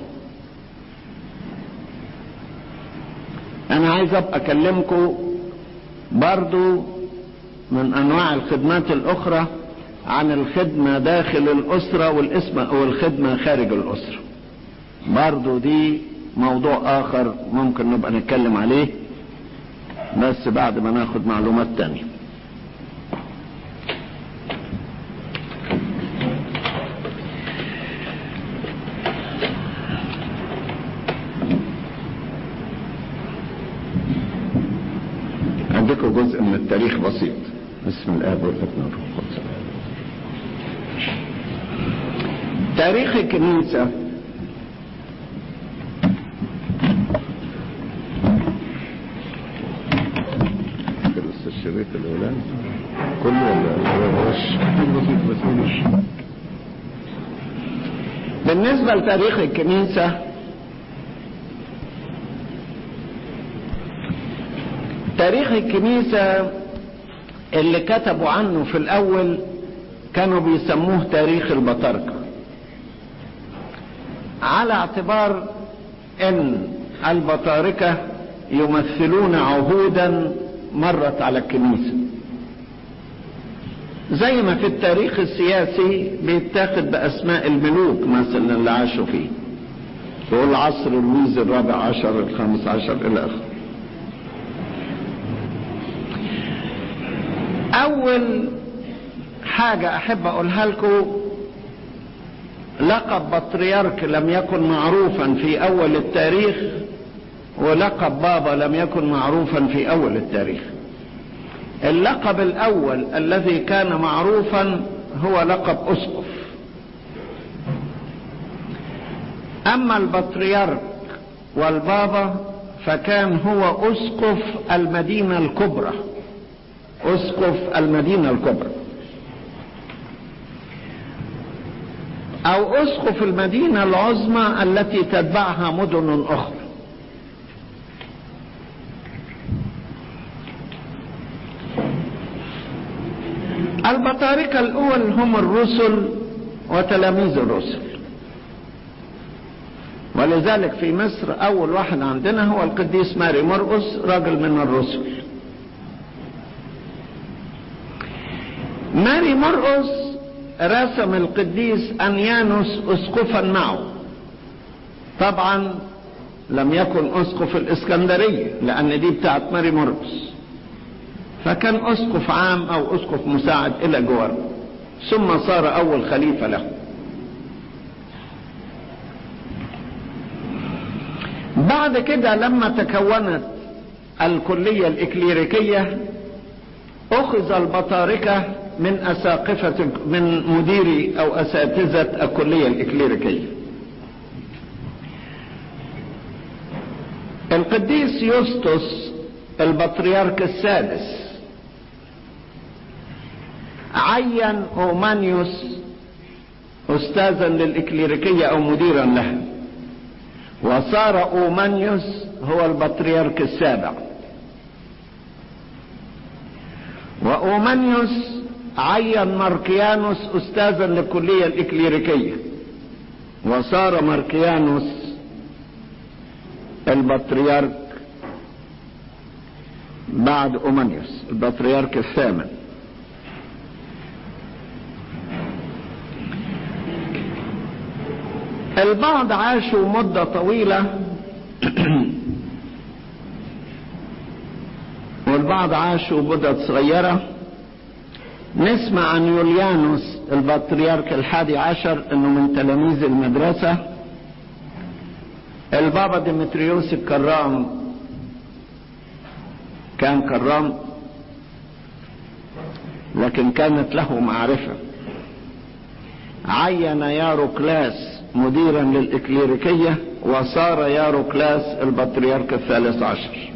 أنا عايز أبقى أكلمكم برضو من أنواع الخدمات الأخرى عن الخدمة داخل الأسرة والاسم والخدمة خارج الأسرة برضو دي موضوع آخر ممكن نبقى نتكلم عليه بس بعد ما ناخد معلومات تانية عندكم جزء من التاريخ بسيط بسم الآب والابن والروح القدس تاريخ الكنيسة بس الشريط الاولاني كله ولا وش بسيط بس مش بالنسبة لتاريخ الكنيسة تاريخ الكنيسة اللي كتبوا عنه في الأول كانوا بيسموه تاريخ البطاركة على اعتبار ان البطاركة يمثلون عهودا مرت على الكنيسة زي ما في التاريخ السياسي بيتاخد بأسماء الملوك مثلا اللي عاشوا فيه يقول عصر لويس الرابع عشر الخامس عشر إلى آخره أول حاجة أحب أقولها لكم لقب بطريرك لم يكن معروفا في أول التاريخ ولقب بابا لم يكن معروفا في أول التاريخ اللقب الأول الذي كان معروفا هو لقب أسقف أما البطريرك والبابا فكان هو أسقف المدينة الكبرى أسقف المدينة الكبرى أو أسقف المدينة العظمى التي تتبعها مدن أخرى البطاركة الأول هم الرسل وتلاميذ الرسل ولذلك في مصر أول واحد عندنا هو القديس ماري مرقس راجل من الرسل ماري مرقس رسم القديس أنيانوس أسقفا معه طبعا لم يكن أسقف الإسكندرية لأن دي بتاعت ماري مرقس فكان أسقف عام أو أسقف مساعد إلى جوار ثم صار أول خليفة له بعد كده لما تكونت الكلية الإكليريكية أخذ البطاركة من أساقفة من مديري أو أساتذة الكلية الإكليريكية القديس يوستوس البطريرك السادس عين أومانيوس أستاذا للإكليريكية أو مديرا لها وصار أومانيوس هو البطريرك السابع وأومانيوس عين ماركيانوس أستاذا للكلية الإكليريكية وصار ماركيانوس البطريرك بعد أومانيوس البطريرك الثامن البعض عاشوا مدة طويلة والبعض عاشوا مدة صغيرة نسمع عن يوليانوس البطريرك الحادي عشر انه من تلاميذ المدرسة البابا ديمتريوس الكرام كان كرام لكن كانت له معرفة عين ياروكلاس مديرا للإكليريكية وصار ياروكلاس البطريرك الثالث عشر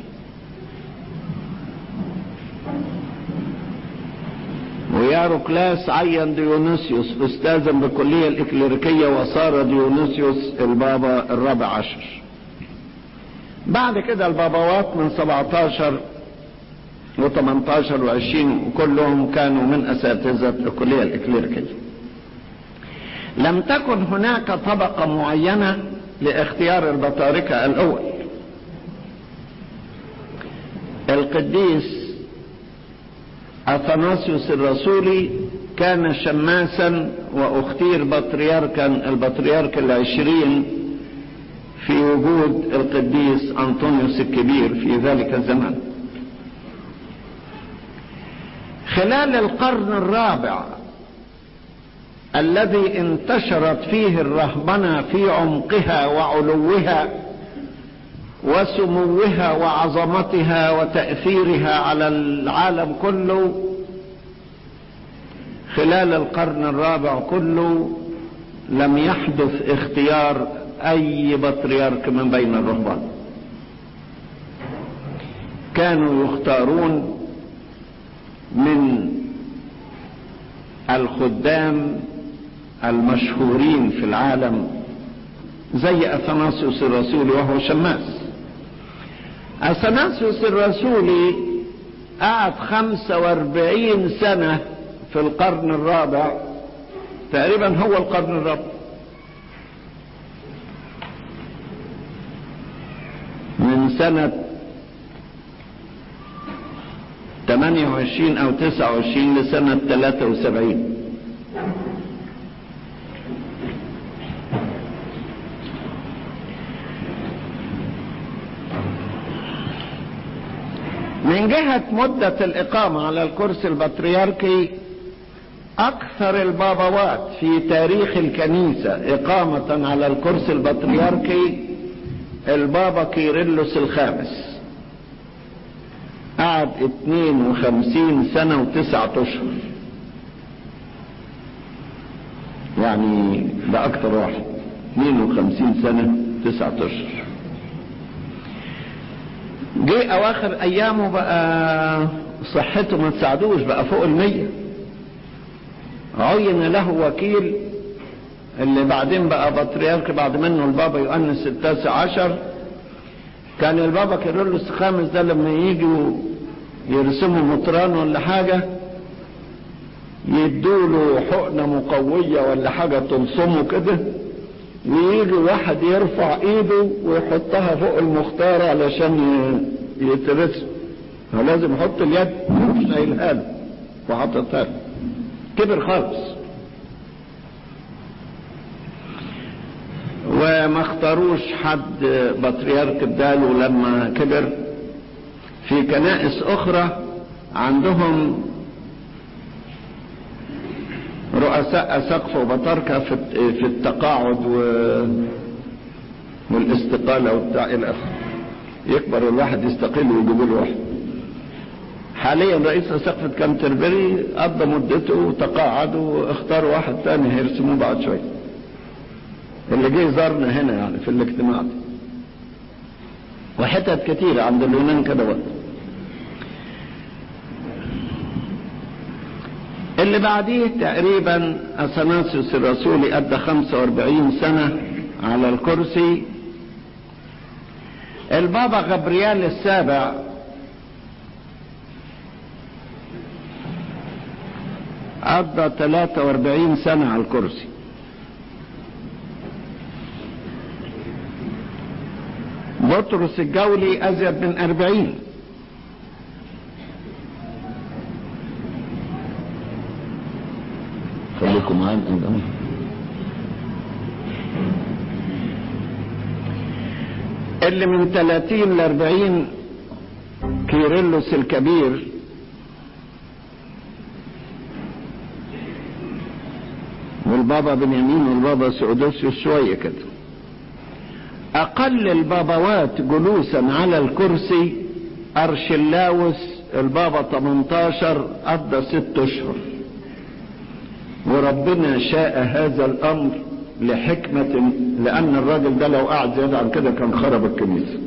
وياروكلاس عين ديونيسيوس استاذا بالكلية الإكليريكية وصار ديونيسيوس البابا الرابع عشر بعد كده الباباوات من 17 و18 و20 كلهم كانوا من أساتذة الكلية الإكليريكية لم تكن هناك طبقة معينة لاختيار البطاركة الأول القديس أثناسيوس الرسولي كان شماسا واختير بطريركا البطريرك العشرين في وجود القديس أنطونيوس الكبير في ذلك الزمان خلال القرن الرابع الذي انتشرت فيه الرهبنة في عمقها وعلوها وسموها وعظمتها وتأثيرها على العالم كله خلال القرن الرابع كله لم يحدث اختيار اي بطريرك من بين الرهبان كانوا يختارون من الخدام المشهورين في العالم زي اثناسيوس الرسولي وهو شماس اثناسيوس الرسولي قعد 45 سنة في القرن الرابع تقريبا هو القرن الرابع من سنة 28 او 29 لسنة 73 من جهة مدة الإقامة على الكرسي البطريركي أكثر البابوات في تاريخ الكنيسة إقامة على الكرسي البطريركي البابا كيرلس الخامس قعد 52 سنة وتسعة أشهر يعني ده أكثر واحد 52 سنة تسعة أشهر جه اواخر ايامه بقى صحته ما تساعدوش بقى فوق المية عين له وكيل اللي بعدين بقى بطريرك بعد منه البابا يؤنس التاسع عشر كان البابا كيرلس الخامس ده لما يجوا يرسموا مطران ولا حاجة يدوله حقنة مقوية ولا حاجة تلصمه كده ويجي واحد يرفع ايده ويحطها فوق المختار علشان يترسم هو لازم يحط اليد مش شايلها له وحطتها له كبر خالص وما اختاروش حد بطريرك اداله لما كبر في كنائس اخرى عندهم رؤساء اساقفه وبطاركه في التقاعد و... والاستقاله وبتاع الى اخره يكبر الواحد يستقيل ويجيبوا له واحد حاليا رئيس اساقفه كانتربري قضى مدته وتقاعد واختار واحد تاني هيرسموه بعد شويه اللي جه زارنا هنا يعني في الاجتماع ده وحتت كتيرة عند اليونان كده وقت اللي بعديه تقريبا اثناسيوس الرسولي ادى 45 سنة على الكرسي البابا غبريال السابع قضى 43 سنة على الكرسي بطرس الجولي ازيد من 40 خليكم معانا عندنا اللي من 30 ل 40 كيرلس الكبير والبابا بنيامين والبابا سعودوسيوس شويه كده اقل البابوات جلوسا على الكرسي ارشلاوس البابا 18 قضى ست اشهر وربنا شاء هذا الامر لحكمة لان الراجل ده لو قعد زيادة عن كده كان خرب الكنيسة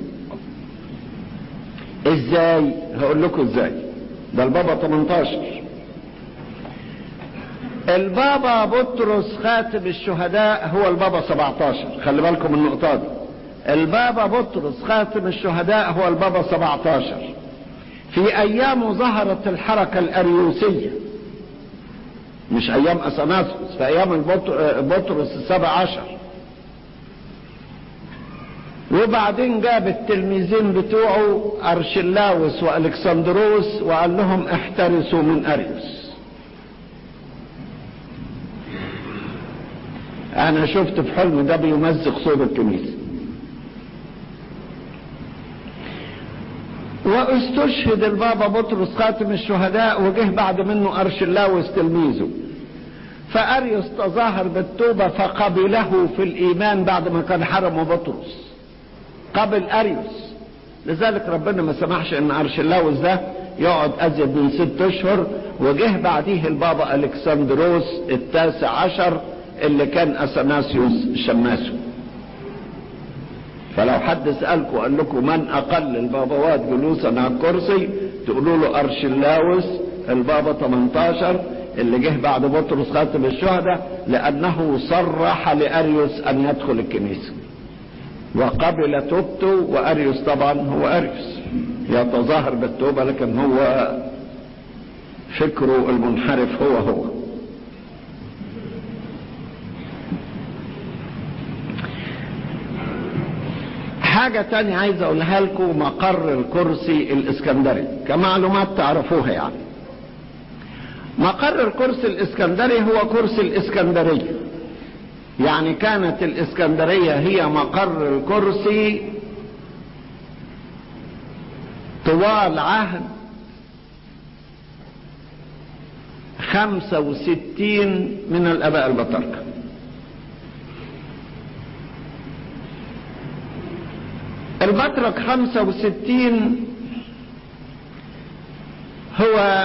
ازاي هقول لكم ازاي ده البابا 18 البابا بطرس خاتم الشهداء هو البابا 17 خلي بالكم النقطة دي البابا بطرس خاتم الشهداء هو البابا 17 في ايامه ظهرت الحركة الاريوسية مش ايام اثناسيوس في ايام بطرس السبع عشر وبعدين جاب التلميذين بتوعه ارشلاوس والكسندروس وقال لهم احترسوا من اريوس انا شفت في حلم ده بيمزق صوب الكنيسه واستشهد البابا بطرس خاتم الشهداء وجه بعد منه ارشلاوس تلميذه فاريوس تظاهر بالتوبه فقبله في الايمان بعد ما كان حرمه بطرس قبل اريوس لذلك ربنا ما سمحش ان ارشلاوس ده يقعد ازيد من ست اشهر وجه بعديه البابا الكسندروس التاسع عشر اللي كان اثناسيوس شماسه فلو حد سألكم وقال لكم من اقل البابوات جلوسا على الكرسي تقولوا له ارشلاوس البابا 18 اللي جه بعد بطرس خاتم الشهداء لانه صرح لاريوس ان يدخل الكنيسه وقبل توبته واريوس طبعا هو اريوس يتظاهر بالتوبه لكن هو فكره المنحرف هو هو حاجة تانية عايز اقولها لكم مقر الكرسي الاسكندري كمعلومات تعرفوها يعني مقر الكرسي الاسكندري هو كرسي الاسكندرية يعني كانت الاسكندرية هي مقر الكرسي طوال عهد خمسة وستين من الاباء البطاركه البطرك خمسة وستين هو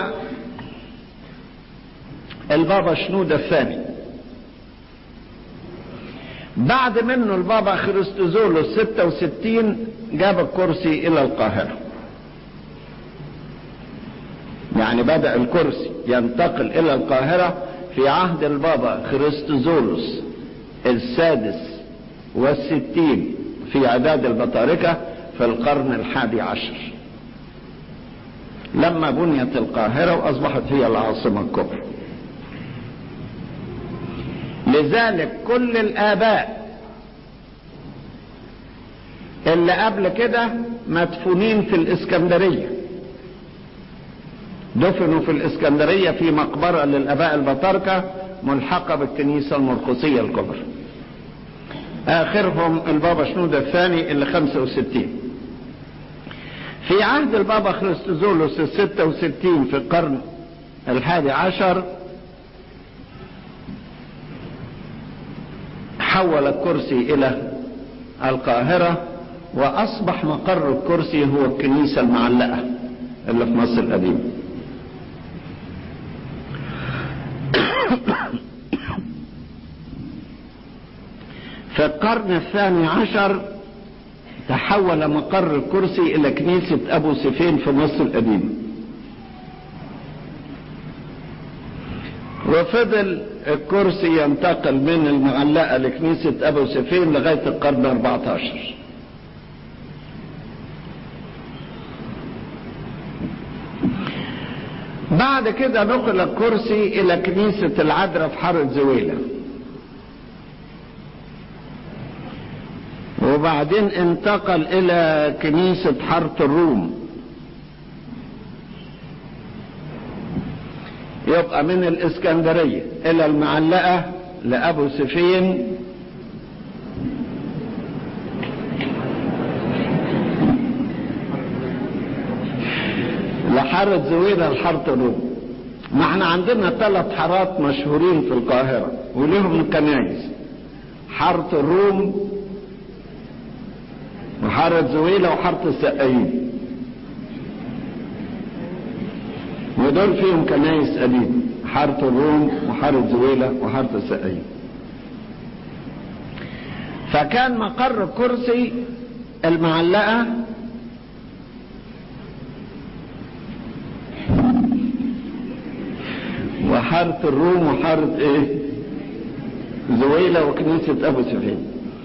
البابا شنودة الثاني بعد منه البابا خريستوزولوس ستة وستين جاب الكرسي الى القاهرة يعني بدأ الكرسي ينتقل الى القاهرة في عهد البابا خريستوزولوس السادس والستين في عداد البطاركة في القرن الحادي عشر لما بنيت القاهرة وأصبحت هي العاصمة الكبرى لذلك كل الآباء اللي قبل كده مدفونين في الإسكندرية دفنوا في الإسكندرية في مقبرة للآباء البطاركة ملحقة بالكنيسة المرقسية الكبرى اخرهم البابا شنودة الثاني اللي خمسة وستين في عهد البابا خريستوزولوس الستة وستين في القرن الحادي عشر حول الكرسي الى القاهرة واصبح مقر الكرسي هو الكنيسة المعلقة اللي في مصر القديمة في القرن الثاني عشر تحول مقر الكرسي الى كنيسة ابو سفين في مصر القديمة وفضل الكرسي ينتقل من المعلقة لكنيسة ابو سفين لغاية القرن 14 بعد كده نقل الكرسي الى كنيسة العذراء في حارة زويلة وبعدين انتقل الى كنيسة حارة الروم يبقى من الاسكندرية الى المعلقة لابو سفين لحارة زويلة لحارة الروم ما احنا عندنا ثلاث حارات مشهورين في القاهرة وليهم كنايس حارة الروم وحارة زويلة وحارة السقايين ودول فيهم كنايس قديمة حارة الروم وحارة زويلة وحارة السقايين فكان مقر الكرسي المعلقة وحارة الروم وحارة ايه زويلة وكنيسة ابو سفيان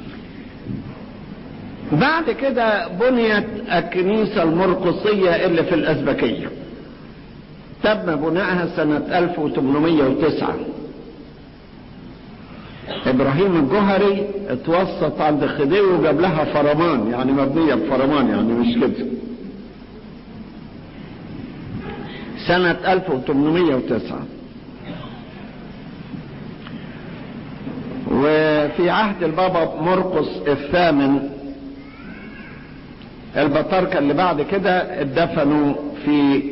بعد كده بنيت الكنيسة المرقصية اللي في الأزبكية تم بنائها سنة 1809 إبراهيم الجهري اتوسط عند خديوي وجاب لها فرمان يعني مبنية بفرمان يعني مش كده سنة 1809 وفي عهد البابا مرقس الثامن البطاركة اللي بعد كده اتدفنوا في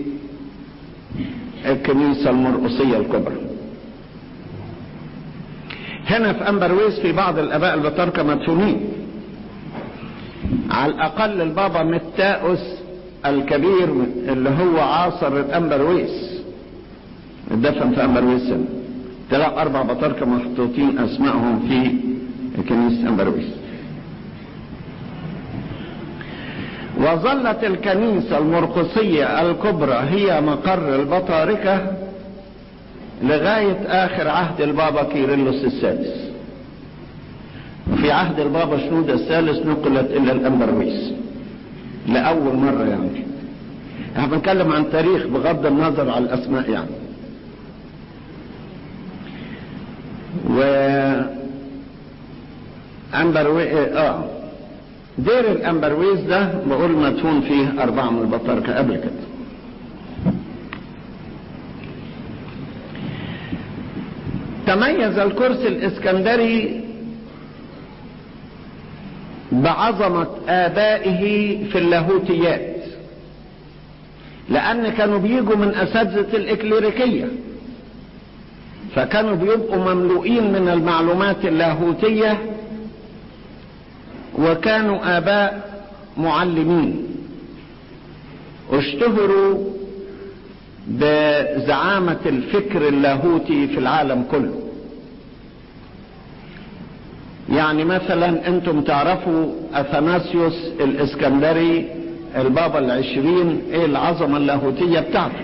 الكنيسة المرقصية الكبرى هنا في أمبرويس في بعض الآباء البطاركة مدفونين على الأقل البابا متاؤس الكبير اللي هو عاصر الأمبرويس اتدفن في أمبرويس هنا تلاقوا أربع بطاركة محطوطين أسمائهم في كنيسة أمبرويس وظلت الكنيسة المرقسية الكبرى هي مقر البطاركة لغاية آخر عهد البابا كيرلس السادس وفي عهد البابا شنودة الثالث نقلت إلى الأمبرويس لأول مرة يعني احنا بنتكلم عن تاريخ بغض النظر على الأسماء يعني و أمبروي اه دير الأمبرويس ده بقول مدفون فيه أربعة من البطاركة قبل كده تميز الكرسي الإسكندري بعظمة آبائه في اللاهوتيات لأن كانوا بيجوا من أساتذة الإكليريكية فكانوا بيبقوا مملوئين من المعلومات اللاهوتية وكانوا آباء معلمين اشتهروا بزعامة الفكر اللاهوتي في العالم كله يعني مثلا انتم تعرفوا اثناسيوس الاسكندري البابا العشرين ايه العظمة اللاهوتية بتاعته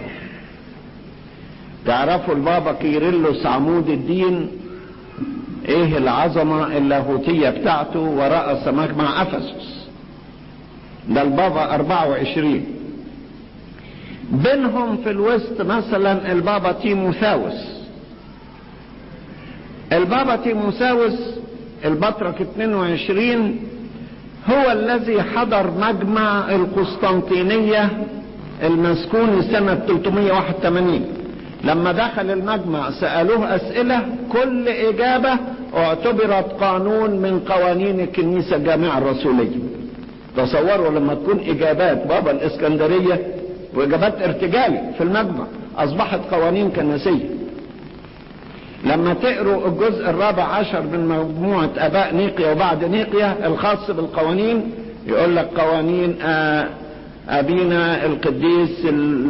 تعرفوا البابا كيرلس عمود الدين ايه العظمة اللاهوتية بتاعته ورأس مجمع افسس ده البابا 24 بينهم في الوسط مثلا البابا تيموثاوس البابا تيموثاوس البطرك 22 هو الذي حضر مجمع القسطنطينية المسكون سنة 381 لما دخل المجمع سألوه أسئلة كل إجابة اعتبرت قانون من قوانين الكنيسة الجامعة الرسولية تصوروا لما تكون إجابات بابا الإسكندرية وإجابات ارتجالي في المجمع أصبحت قوانين كنسية لما تقروا الجزء الرابع عشر من مجموعة أباء نيقيا وبعد نيقيا الخاص بالقوانين يقول لك قوانين أبينا القديس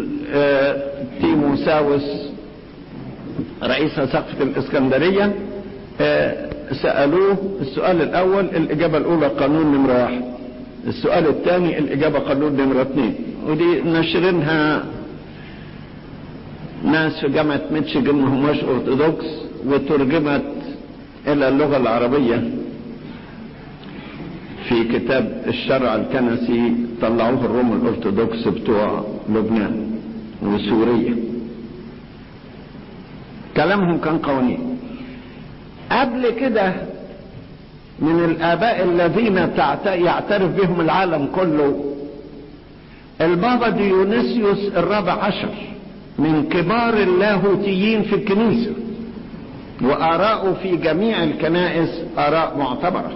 تيموساوس رئيس سقفة الإسكندرية سألوه السؤال الأول الإجابة الأولى قانون نمرة واحد السؤال الثاني الإجابة قانون نمرة اثنين ودي نشرينها ناس في جامعة ميتشيجن ما هماش أرثوذكس وترجمت إلى اللغة العربية في كتاب الشرع الكنسي طلعوه الروم الأرثوذكس بتوع لبنان وسوريا كلامهم كان قوانين قبل كده من الآباء الذين يعترف بهم العالم كله البابا ديونيسيوس الرابع عشر من كبار اللاهوتيين في الكنيسة وآراءه في جميع الكنائس آراء معتبرة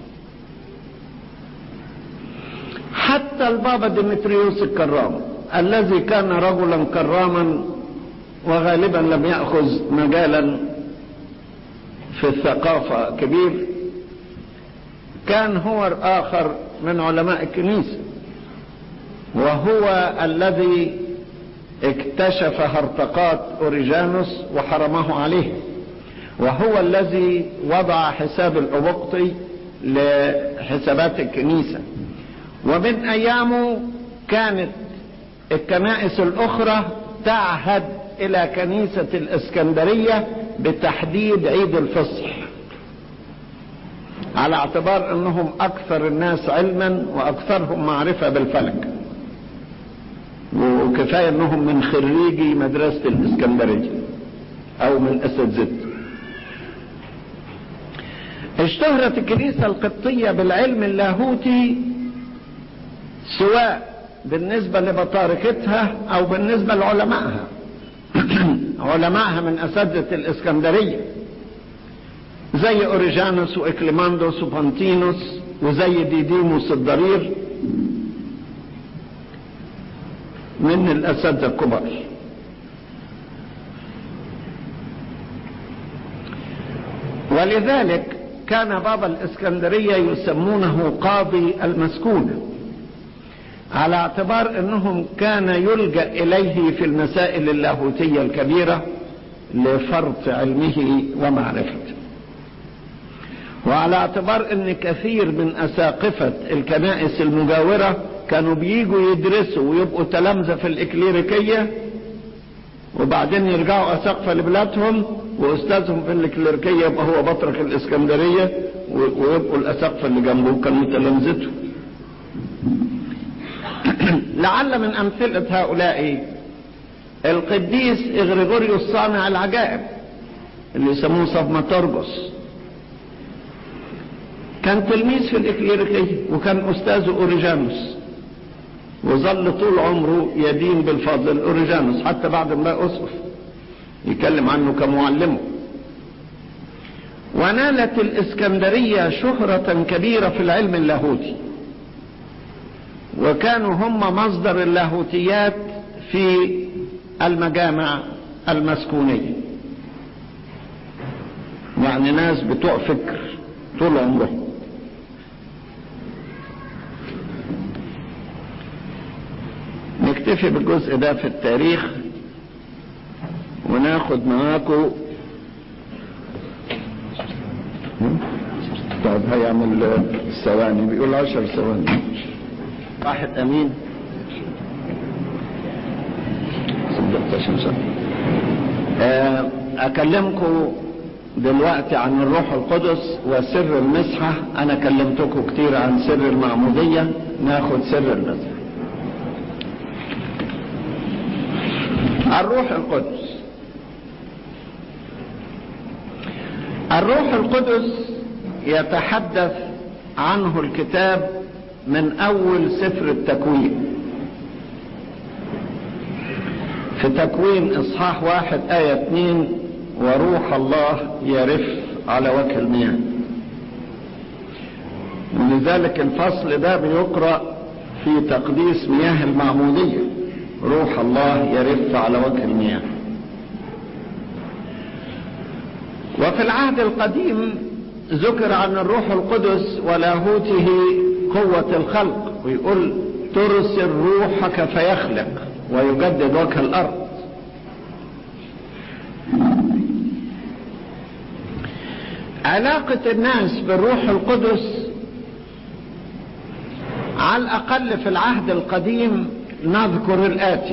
حتى البابا ديمتريوس الكرام الذي كان رجلا كراما وغالبا لم يأخذ مجالا في الثقافة كبير كان هو آخر من علماء الكنيسة وهو الذي اكتشف هرطقات أوريجانوس وحرمه عليه وهو الذي وضع حساب الأبقطي لحسابات الكنيسة ومن أيامه كانت الكنائس الأخرى تعهد إلى كنيسة الإسكندرية بتحديد عيد الفصح على اعتبار أنهم أكثر الناس علما وأكثرهم معرفة بالفلك وكفاية أنهم من خريجي مدرسة الإسكندرية أو من أساتذته اشتهرت الكنيسة القبطية بالعلم اللاهوتي سواء بالنسبة لبطاركتها او بالنسبة لعلمائها علمائها من اساتذة الاسكندرية زي اوريجانوس واكليماندوس وبانتينوس وزي ديديموس الضرير من الاساتذة الكبار ولذلك كان بابا الاسكندرية يسمونه قاضي المسكونه على اعتبار انهم كان يلجا اليه في المسائل اللاهوتيه الكبيره لفرط علمه ومعرفته وعلى اعتبار ان كثير من اساقفة الكنائس المجاورة كانوا بيجوا يدرسوا ويبقوا تلامذة في الاكليريكية وبعدين يرجعوا اساقفة لبلادهم واستاذهم في الاكليريكية يبقى هو بطرك الاسكندرية ويبقوا الاساقفة اللي جنبه كانوا تلامذته لعل من امثلة هؤلاء القديس اغريغوريوس صانع العجائب اللي يسموه صفماتورجوس كان تلميذ في الإكليريكية وكان أستاذه أوريجانوس وظل طول عمره يدين بالفضل الأوريجانوس حتى بعد ما بقى أسقف يتكلم عنه كمعلمه ونالت الإسكندرية شهرة كبيرة في العلم اللاهوتي وكانوا هم مصدر اللاهوتيات في المجامع المسكونية يعني ناس بتوع فكر طول عمرهم نكتفي بالجزء ده في التاريخ وناخد معاكم طب هيعمل الثواني بيقول عشر ثواني واحد امين اكلمكم دلوقتي عن الروح القدس وسر المسحة انا كلمتكم كتير عن سر المعمودية ناخد سر المسحة الروح القدس الروح القدس يتحدث عنه الكتاب من اول سفر التكوين في تكوين اصحاح واحد ايه اتنين وروح الله يرف على وجه المياه ولذلك الفصل ده بيقرأ في تقديس مياه المعمودية روح الله يرف على وجه المياه وفي العهد القديم ذكر عن الروح القدس ولاهوته قوة الخلق ويقول ترسل روحك فيخلق ويجدد وجه الأرض علاقة الناس بالروح القدس على الأقل في العهد القديم نذكر الآتي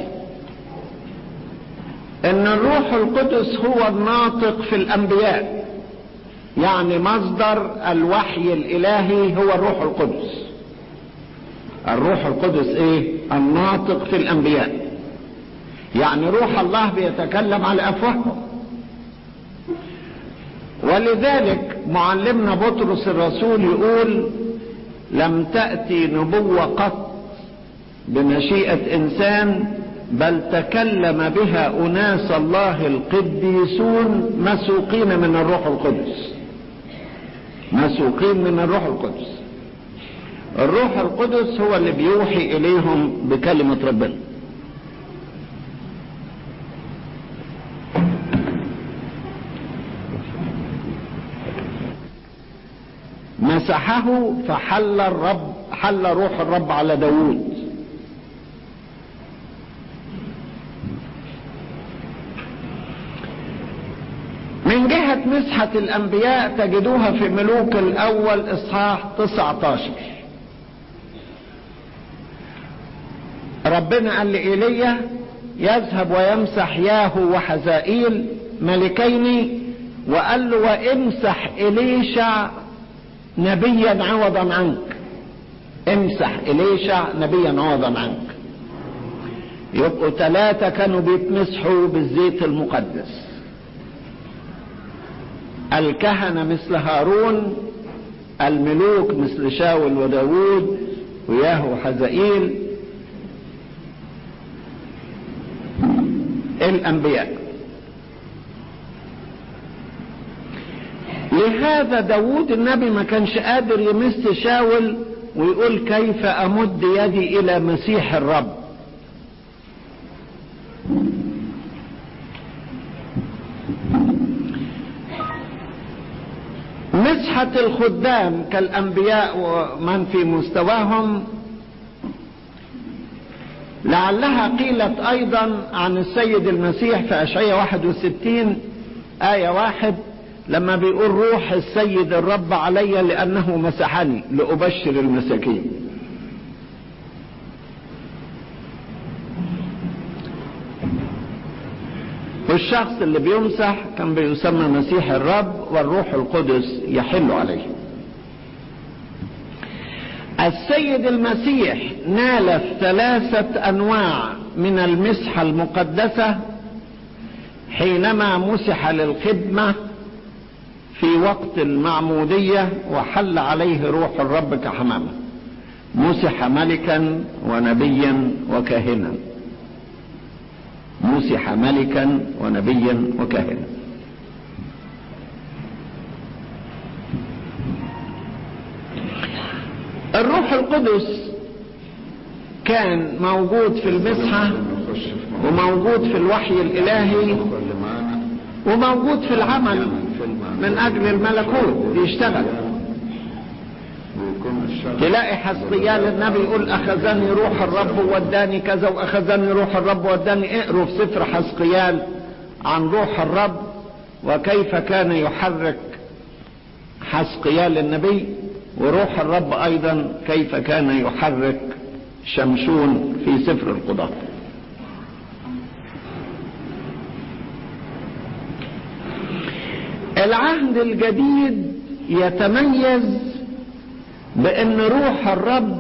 ان الروح القدس هو الناطق في الانبياء يعني مصدر الوحي الالهي هو الروح القدس الروح القدس ايه الناطق في الانبياء يعني روح الله بيتكلم على افواههم ولذلك معلمنا بطرس الرسول يقول لم تأتي نبوة قط بمشيئة انسان بل تكلم بها اناس الله القديسون مسوقين من الروح القدس مسوقين من الروح القدس الروح القدس هو اللي بيوحي اليهم بكلمة ربنا مسحه فحل الرب حل روح الرب على داود من جهة مسحة الأنبياء تجدوها في ملوك الأول إصحاح 19 ربنا قال لإيليا يذهب ويمسح ياهو وحزائيل ملكين وقال له وامسح إليشع نبيا عوضا عنك امسح إليشع نبيا عوضا عنك يبقوا ثلاثة كانوا بيتمسحوا بالزيت المقدس الكهنة مثل هارون الملوك مثل شاول وداود وياهو حزائيل الأنبياء لهذا داود النبي ما كانش قادر يمس شاول ويقول كيف أمد يدي إلى مسيح الرب مسحة الخدام كالأنبياء ومن في مستواهم لعلها قيلت ايضا عن السيد المسيح في اشعياء 61 آية واحد لما بيقول روح السيد الرب علي لأنه مسحني لأبشر المساكين والشخص اللي بيمسح كان بيسمى مسيح الرب والروح القدس يحل عليه السيد المسيح نال ثلاثة أنواع من المسحة المقدسة حينما مسح للخدمة في وقت المعمودية وحل عليه روح الرب كحمامة مسح ملكا ونبيا وكاهنا مسح ملكا ونبيا وكاهنا الروح القدس كان موجود في المسحة وموجود في الوحي الإلهي وموجود في العمل من أجل الملكوت بيشتغل تلاقي حسقيال النبي يقول أخذني روح الرب ووداني كذا وأخذني روح الرب ووداني اقروا في سفر حسقيال عن روح الرب وكيف كان يحرك حسقيال النبي وروح الرب أيضا كيف كان يحرك شمشون في سفر القضاء العهد الجديد يتميز بان روح الرب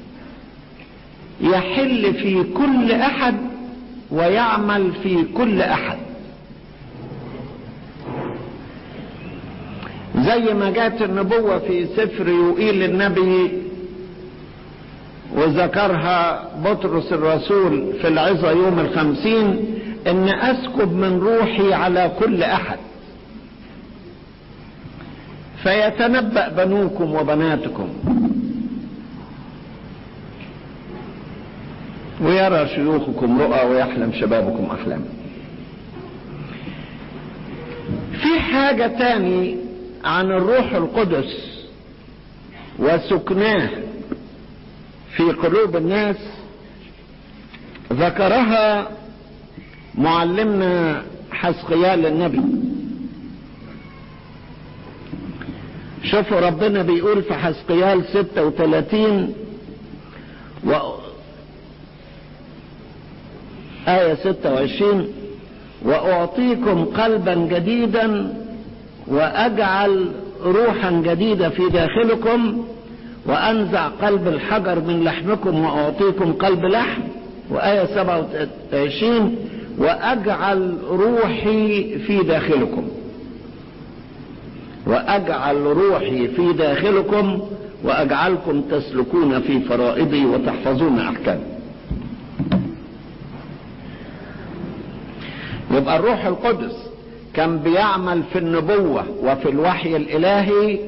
يحل في كل احد ويعمل في كل احد زي ما جات النبوة في سفر يوئيل النبي وذكرها بطرس الرسول في العظة يوم الخمسين ان اسكب من روحي على كل احد فيتنبأ بنوكم وبناتكم ويرى شيوخكم رؤى ويحلم شبابكم أحلام في حاجة تاني عن الروح القدس وسكناه في قلوب الناس ذكرها معلمنا حسقيال النبي شوفوا ربنا بيقول في حسقيال 36 و آية 26 وأعطيكم قلبا جديدا وأجعل روحا جديدة في داخلكم وأنزع قلب الحجر من لحمكم وأعطيكم قلب لحم وآية 27 وأجعل روحي في داخلكم واجعل روحي في داخلكم واجعلكم تسلكون في فرائضي وتحفظون احكامي يبقى الروح القدس كان بيعمل في النبوة وفي الوحي الالهي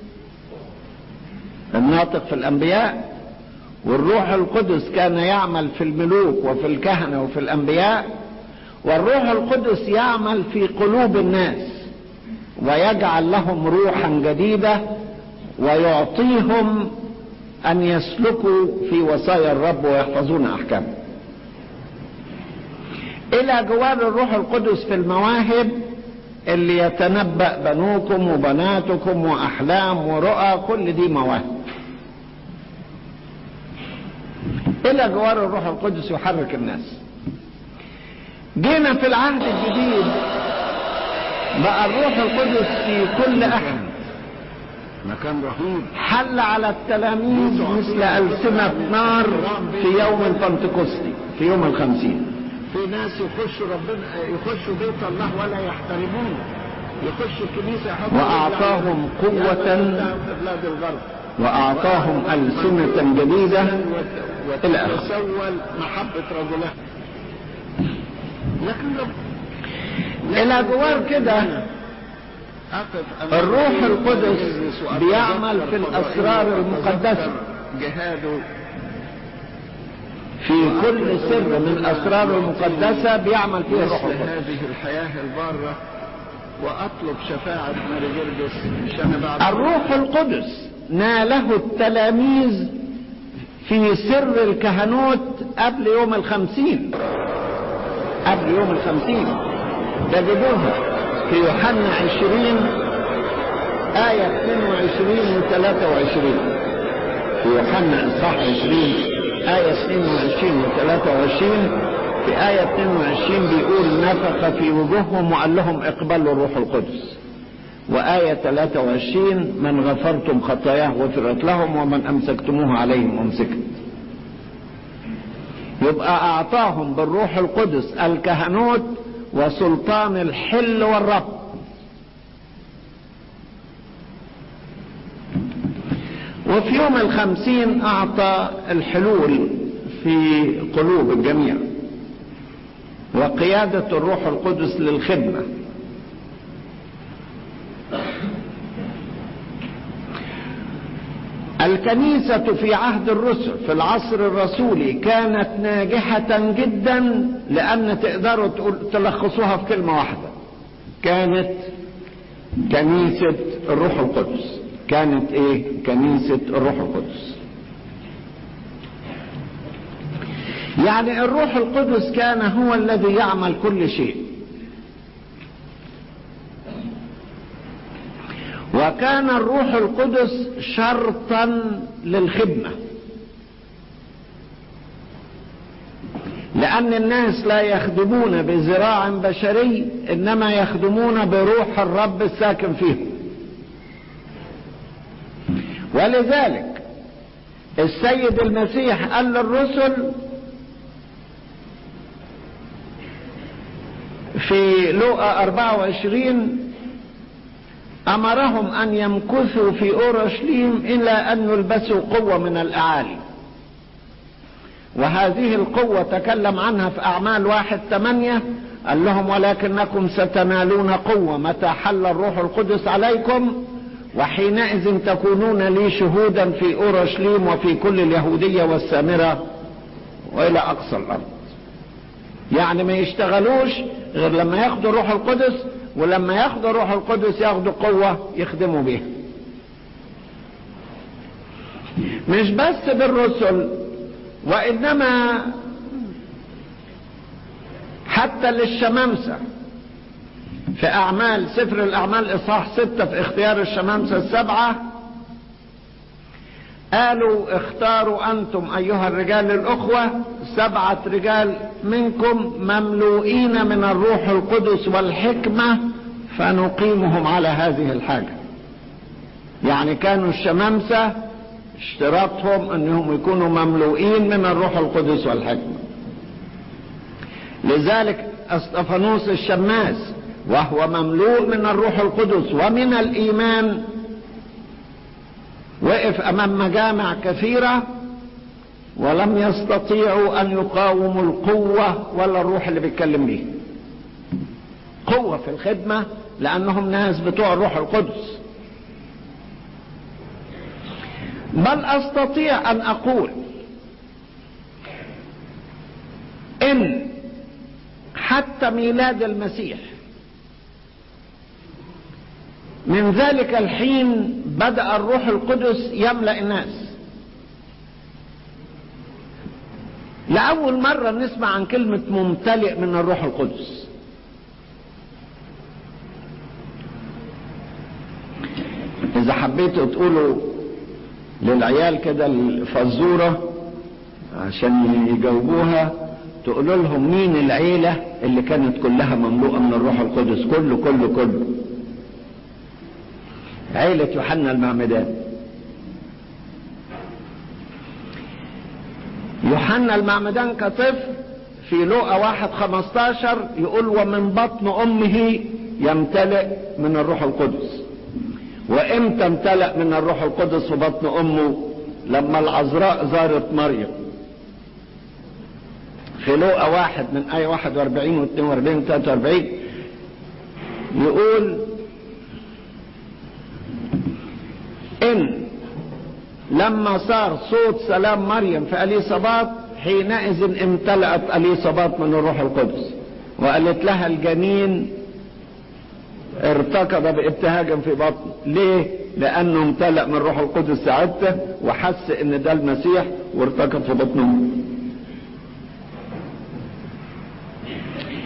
الناطق في الانبياء والروح القدس كان يعمل في الملوك وفي الكهنة وفي الانبياء والروح القدس يعمل في قلوب الناس ويجعل لهم روحا جديدة ويعطيهم أن يسلكوا في وصايا الرب ويحفظون أحكامه إلى جوار الروح القدس في المواهب اللي يتنبأ بنوكم وبناتكم وأحلام ورؤى كل دي مواهب إلى جوار الروح القدس يحرك الناس جينا في العهد الجديد بقى الروح القدس في كل احد مكان رهيب حل على التلاميذ مثل ألسنة نار في يوم البنتكوستي في يوم الخمسين في ناس يخشوا ربنا يخشوا بيت الله ولا يحترمونه يخشوا الكنيسه يحطوا وأعطاهم قوة بلاد الغرب وأعطاهم ألسنة جديدة إلى آخره وتسول محبه رجلها لكن رب إلى جوار كده أقف أمام الروح كل القدس مجلس وأتذكر بيعمل في الأسرار فضائله المقدسة. وأتذكر جهاده في كل سر من الأسرار المقدسة بيعمل فيها الروح مثل القدس هذه الحياة البارة وأطلب شفاعة ماري جرجس عشان بعد الروح القدس ناله التلاميذ في سر الكهنوت قبل يوم الخمسين قبل يوم الخمسين تجدوها في يوحنا عشرين آية 22 و 23 في يوحنا إصحاح 20 آية 22 و 23 في آية 22 بيقول نفخ في وجوههم وقال لهم اقبلوا الروح القدس وآية 23 من غفرتم خطاياه غفرت لهم ومن أمسكتموه عليهم أمسكت يبقى أعطاهم بالروح القدس الكهنوت وسلطان الحل والرب وفي يوم الخمسين أعطى الحلول في قلوب الجميع وقيادة الروح القدس للخدمة الكنيسة في عهد الرسل في العصر الرسولي كانت ناجحة جدا لأن تقدروا تلخصوها في كلمة واحدة كانت كنيسة الروح القدس كانت ايه كنيسة الروح القدس يعني الروح القدس كان هو الذي يعمل كل شيء وكان الروح القدس شرطا للخدمة لأن الناس لا يخدمون بذراع بشري إنما يخدمون بروح الرب الساكن فيهم ولذلك السيد المسيح قال للرسل في لوقا 24 أمرهم أن يمكثوا في أورشليم إلا أن يلبسوا قوة من الأعالي وهذه القوة تكلم عنها في أعمال واحد ثمانية قال لهم ولكنكم ستنالون قوة متى حل الروح القدس عليكم وحينئذ تكونون لي شهودا في أورشليم وفي كل اليهودية والسامرة وإلى أقصى الأرض يعني ما يشتغلوش غير لما ياخدوا الروح القدس ولما ياخدوا الروح القدس ياخدوا قوة يخدموا بيها مش بس بالرسل وإنما حتى للشمامسة في أعمال سفر الأعمال إصحاح ستة في اختيار الشمامسة السبعة قالوا اختاروا أنتم أيها الرجال الأخوة سبعة رجال منكم مملوئين من الروح القدس والحكمة فنقيمهم على هذه الحاجة يعني كانوا الشمامسة اشتراطهم انهم يكونوا مملوئين من الروح القدس والحكمة لذلك اسطفانوس الشماس وهو مملوء من الروح القدس ومن الايمان وقف امام مجامع كثيرة ولم يستطيعوا ان يقاوموا القوة ولا الروح اللي بيتكلم بيه قوة في الخدمة لانهم ناس بتوع الروح القدس بل استطيع ان اقول ان حتى ميلاد المسيح من ذلك الحين بدأ الروح القدس يملأ الناس لأول مرة نسمع عن كلمة ممتلئ من الروح القدس إذا حبيتوا تقولوا للعيال كده الفزورة عشان يجاوبوها تقولوا لهم مين العيلة اللي كانت كلها مملوءة من الروح القدس كله كله كله عيلة يوحنا المعمدان يوحنا المعمدان كطفل في لوقا واحد خمستاشر يقول ومن بطن امه يمتلئ من الروح القدس وامتى امتلأ من الروح القدس في بطن امه لما العذراء زارت مريم في لوقا واحد من آية 41 و 42 و 43 يقول إن لما صار صوت سلام مريم في أليصابات حينئذ امتلأت أليصابات من الروح القدس وقالت لها الجنين ارتكض بابتهاجا في بطنه ليه لانه امتلأ من الروح القدس ساعتها وحس ان ده المسيح وارتكض في بطنه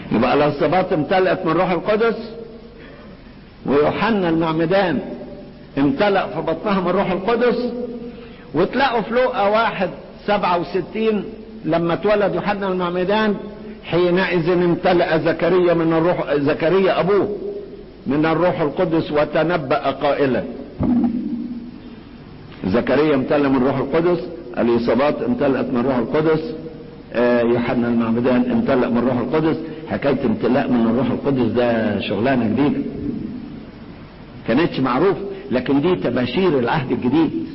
يبقى الصباط امتلأت من روح القدس ويوحنا المعمدان امتلأ في بطنها من روح القدس وتلاقوا في لقا واحد سبعة وستين لما اتولد يوحنا المعمدان حينئذ امتلأ زكريا من الروح زكريا ابوه من الروح القدس وتنبأ قائلا زكريا امتلأ من روح القدس اليصابات امتلأت من روح القدس آه، يوحنا المعمدان امتلأ من روح القدس حكاية امتلاء من الروح القدس ده شغلانة جديدة كانتش معروف لكن دي تباشير العهد الجديد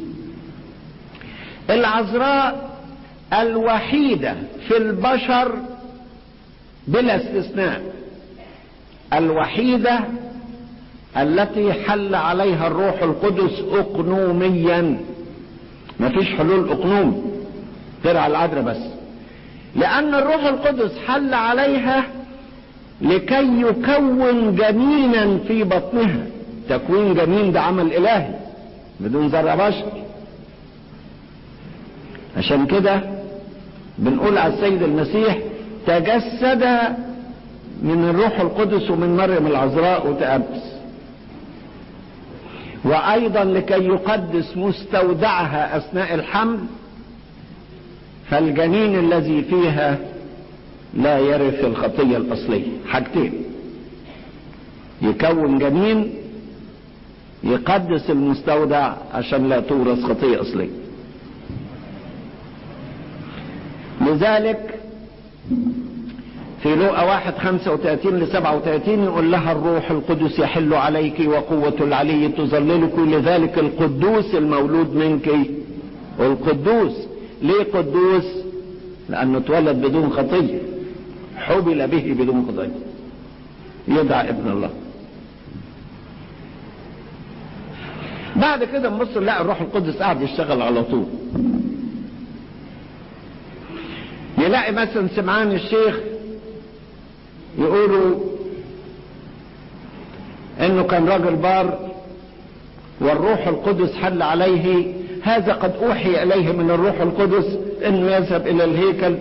العذراء الوحيدة في البشر بلا استثناء الوحيدة التي حل عليها الروح القدس اقنوميا مفيش حلول اقنوم ترعى العذراء بس لان الروح القدس حل عليها لكي يكون جنينا في بطنها تكوين جنين ده عمل الهي بدون ذرة بشر عشان كده بنقول على السيد المسيح تجسد من الروح القدس ومن مريم العذراء وتأبس وايضا لكي يقدس مستودعها اثناء الحمل فالجنين الذي فيها لا يرث الخطية الاصلية حاجتين يكون جنين يقدس المستودع عشان لا تورث خطية اصلية لذلك في لوقا واحد خمسة وتلاتين لسبعة وتلاتين يقول لها الروح القدس يحل عليك وقوة العلي تظللك لذلك القدوس المولود منك القدوس ليه قدوس لأنه اتولد بدون خطية حبل به بدون خطية يدعى ابن الله بعد كده نبص نلاقي الروح القدس قاعد يشتغل على طول يلاقي مثلا سمعان الشيخ يقولوا انه كان راجل بار والروح القدس حل عليه هذا قد اوحي اليه من الروح القدس انه يذهب الى الهيكل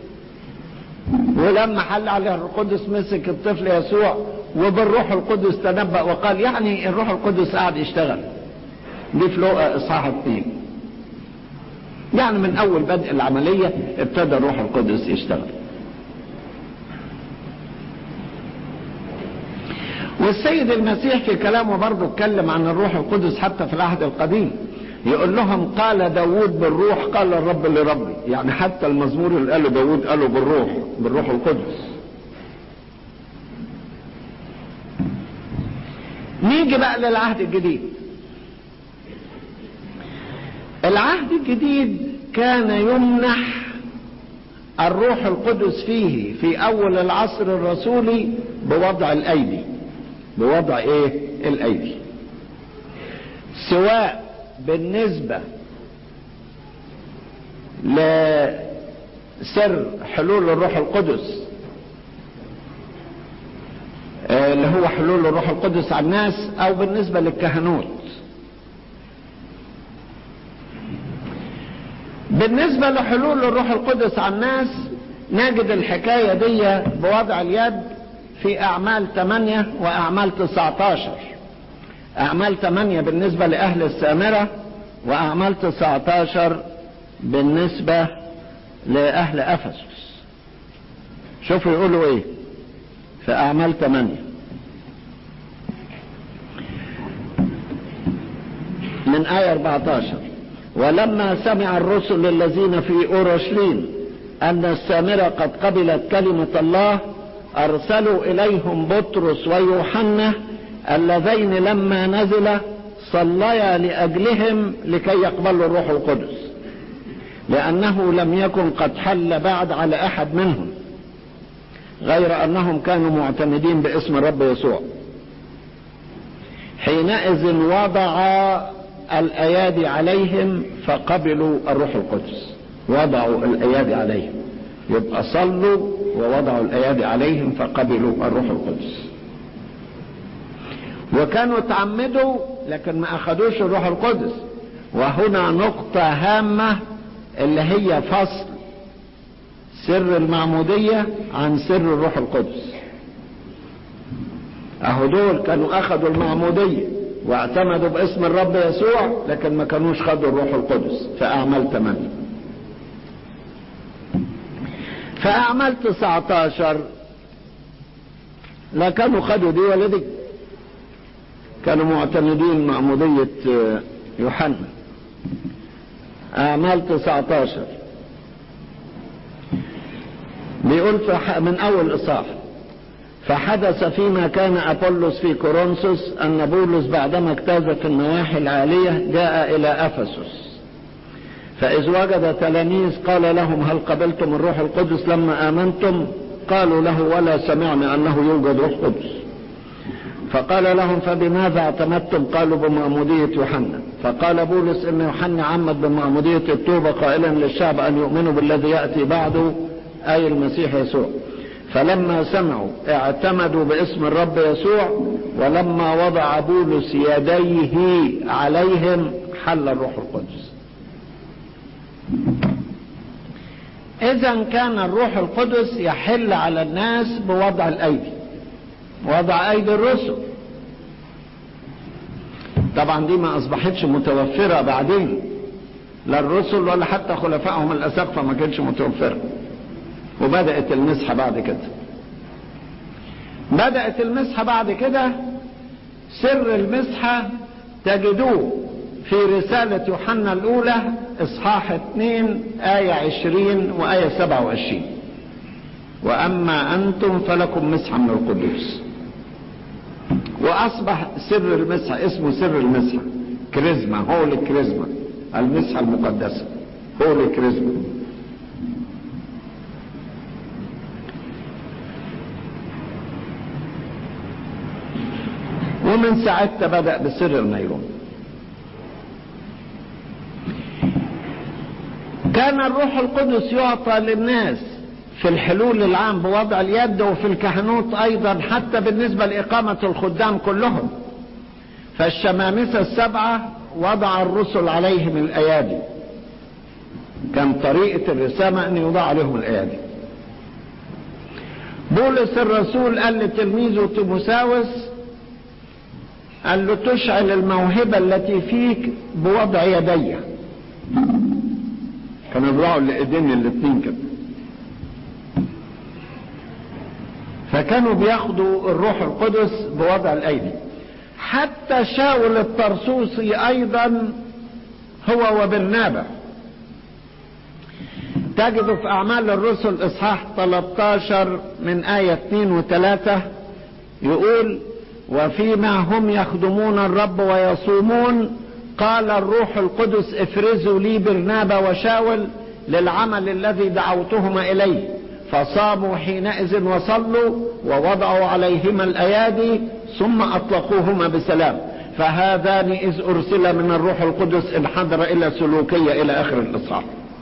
ولما حل عليه الروح القدس مسك الطفل يسوع وبالروح القدس تنبأ وقال يعني الروح القدس قاعد يشتغل دي في لقا اصحاح اثنين يعني من اول بدء العملية ابتدى الروح القدس يشتغل والسيد المسيح في كلامه برضه اتكلم عن الروح القدس حتى في العهد القديم يقول لهم قال داود بالروح قال الرب لربي يعني حتى المزمور اللي قاله داود قاله بالروح بالروح القدس نيجي بقى للعهد الجديد العهد الجديد كان يمنح الروح القدس فيه في اول العصر الرسولي بوضع الايدي بوضع ايه الايدي سواء بالنسبة لسر حلول الروح القدس اللي هو حلول الروح القدس على الناس او بالنسبة للكهنوت بالنسبة لحلول الروح القدس على الناس نجد الحكاية دي بوضع اليد في اعمال 8 واعمال 19 اعمال 8 بالنسبة لاهل السامرة واعمال 19 بالنسبة لاهل افسس شوفوا يقولوا ايه في اعمال 8 من آية 14 ولما سمع الرسل الذين في أورشليم أن السامرة قد قبلت كلمة الله أرسلوا إليهم بطرس ويوحنا اللذين لما نزل صليا لأجلهم لكي يقبلوا الروح القدس لأنه لم يكن قد حل بعد على أحد منهم غير أنهم كانوا معتمدين باسم الرب يسوع حينئذ وضع الأيادي عليهم فقبلوا الروح القدس وضعوا الأيادي عليهم يبقى صلوا ووضعوا الأيادي عليهم فقبلوا الروح القدس وكانوا تعمدوا لكن ما أخدوش الروح القدس وهنا نقطة هامة اللي هي فصل سر المعمودية عن سر الروح القدس اهو دول كانوا اخذوا المعمودية واعتمدوا باسم الرب يسوع لكن ما كانوش خدوا الروح القدس في اعمال 8 في اعمال 19 لا كانوا خدوا دي ولا دي كانوا معتمدين معمودية يوحنا اعمال 19 بيقول من اول اصحاح فحدث فيما كان أبولس في كورنثوس أن بولس بعدما اجتاز في النواحي العالية جاء إلى أفسس فإذ وجد تلاميذ قال لهم هل قبلتم الروح القدس لما آمنتم قالوا له ولا سمعنا أنه يوجد روح قدس فقال لهم فبماذا اعتمدتم قالوا بمعمودية يوحنا فقال بولس إن يوحنا عمد بمعمودية التوبة قائلا للشعب أن يؤمنوا بالذي يأتي بعده أي المسيح يسوع فلما سمعوا اعتمدوا باسم الرب يسوع ولما وضع بولس يديه عليهم حل الروح القدس اذا كان الروح القدس يحل على الناس بوضع الايدي وضع ايدي الرسل طبعا دي ما اصبحتش متوفرة بعدين لا الرسل ولا حتى خلفائهم الاساقفة ما كانتش متوفرة وبدأت المسحة بعد كده بدأت المسحة بعد كده سر المسحة تجدوه في رسالة يوحنا الأولى إصحاح 2 آية 20 وآية 27 وأما أنتم فلكم مسحة من القدوس وأصبح سر المسحة اسمه سر المسحة كريزما هولي كريزما المسحة المقدسة هولي كريزما ومن ساعتها بدأ بسر النيرون كان الروح القدس يعطى للناس في الحلول العام بوضع اليد وفي الكهنوت ايضا حتى بالنسبة لإقامة الخدام كلهم فالشمامسة السبعة وضع الرسل عليهم الأيادي كان طريقة الرسامة أن يوضع عليهم الأيادي بولس الرسول قال لتلميذه تيموساوس قال له تشعل الموهبة التي فيك بوضع يدي كانوا بيضعوا الايدين الاثنين كده فكانوا بياخدوا الروح القدس بوضع الايدي حتى شاول الطرسوسي ايضا هو وبرنابا تجد في اعمال الرسل اصحاح 13 من ايه 2 و3 يقول وفيما هم يخدمون الرب ويصومون قال الروح القدس افرزوا لي برنابا وشاول للعمل الذي دعوتهما اليه فصاموا حينئذ وصلوا ووضعوا عليهما الايادي ثم اطلقوهما بسلام فهذان اذ ارسل من الروح القدس انحدر الى سلوكيه الى اخر الاصحاح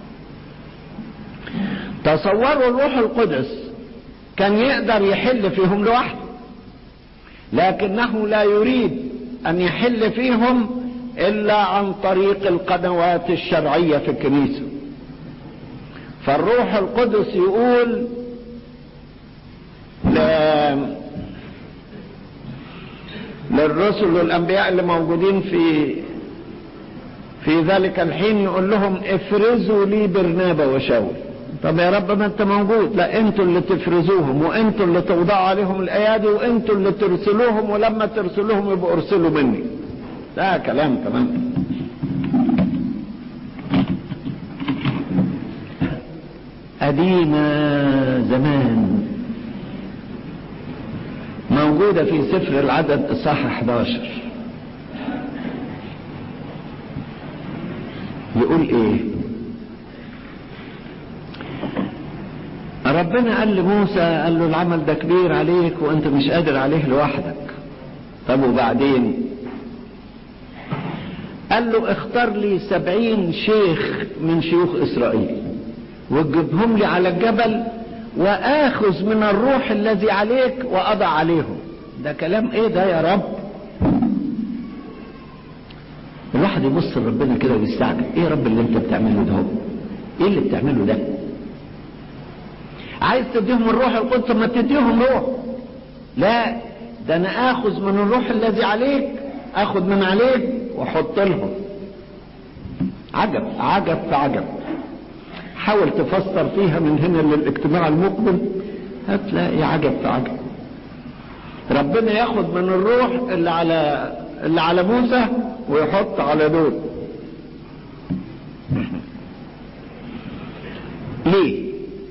تصوروا الروح القدس كان يقدر يحل فيهم لوحده لكنه لا يريد ان يحل فيهم الا عن طريق القنوات الشرعية في الكنيسة فالروح القدس يقول ل... للرسل والانبياء اللي موجودين في في ذلك الحين يقول لهم افرزوا لي برنابا وشاول طب يا رب ما انت موجود لا انتوا اللي تفرزوهم وانتوا اللي توضعوا عليهم الايادي وانتوا اللي ترسلوهم ولما ترسلوهم يبقوا ارسلوا مني ده كلام تمام قديمة زمان موجودة في سفر العدد اصحاح 11 يقول ايه ربنا قال لموسى قال له العمل ده كبير عليك وانت مش قادر عليه لوحدك طب وبعدين قال له اختار لي سبعين شيخ من شيوخ اسرائيل وتجيبهم لي على الجبل واخذ من الروح الذي عليك واضع عليهم ده كلام ايه ده يا رب الواحد يبص لربنا كده ويستعجب ايه يا رب اللي انت بتعمله ده ايه اللي بتعمله ده عايز تديهم الروح القدس ما تديهم روح لا ده انا اخذ من الروح الذي عليك اخذ من عليك واحط لهم عجب عجب في عجب حاول تفسر فيها من هنا للاجتماع المقبل هتلاقي عجب في عجب ربنا ياخد من الروح اللي على اللي على موسى ويحط على دول ليه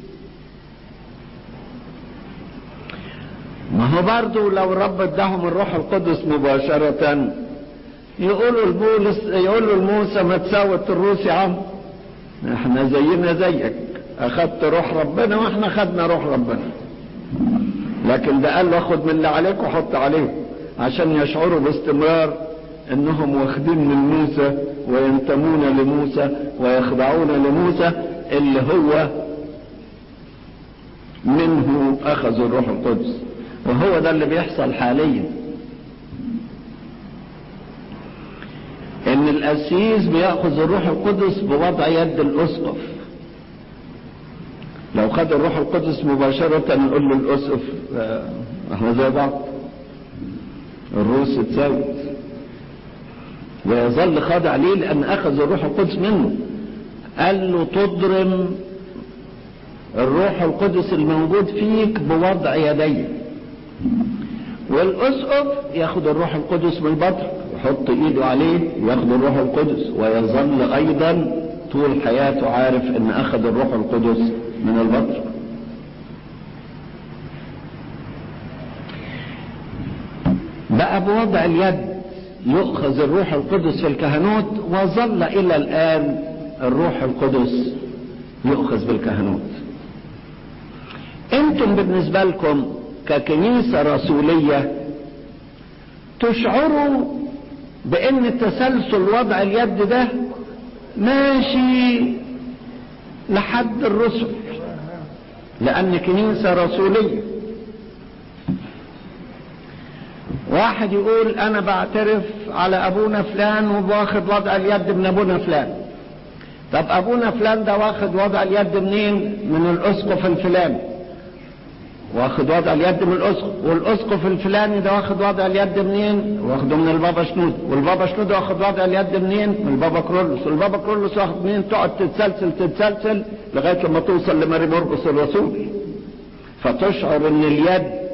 ما هو برضه لو رب اداهم الروح القدس مباشرة يقولوا لبولس يقولوا لموسى ما تساوت الروس يا عم احنا زينا زيك اخدت روح ربنا واحنا خدنا روح ربنا لكن ده قال له اخد من اللي عليك وحط عليه عشان يشعروا باستمرار انهم واخدين من موسى وينتمون لموسى ويخضعون لموسى اللي هو منه اخذوا الروح القدس وهو ده اللي بيحصل حاليا ان القسيس بياخذ الروح القدس بوضع يد الاسقف لو خد الروح القدس مباشرة نقول له الاسقف اه احنا زي بعض الروس اتساوت ويظل خاضع ليه لان اخذ الروح القدس منه قال له تضرم الروح القدس الموجود فيك بوضع يديه والاسقف ياخد الروح القدس من البطن يحط ايده عليه وياخد الروح القدس ويظل ايضا طول حياته عارف ان اخذ الروح القدس من البطن بقى بوضع اليد يؤخذ الروح القدس في الكهنوت وظل الى الان الروح القدس يؤخذ بالكهنوت انتم بالنسبه لكم ككنيسه رسوليه تشعروا بان تسلسل وضع اليد ده ماشي لحد الرسل لان كنيسه رسوليه واحد يقول انا بعترف على ابونا فلان وباخد وضع اليد من ابونا فلان طب ابونا فلان ده واخد وضع اليد منين من الاسقف الفلاني واخد وضع اليد من الاسقف والاسقف الفلاني ده واخد وضع اليد منين واخده من البابا شنود والبابا شنود واخد وضع اليد منين من البابا كرولوس والبابا كرولوس واخد منين تقعد تتسلسل تتسلسل لغايه لما توصل لماري مرقس الرسول فتشعر ان اليد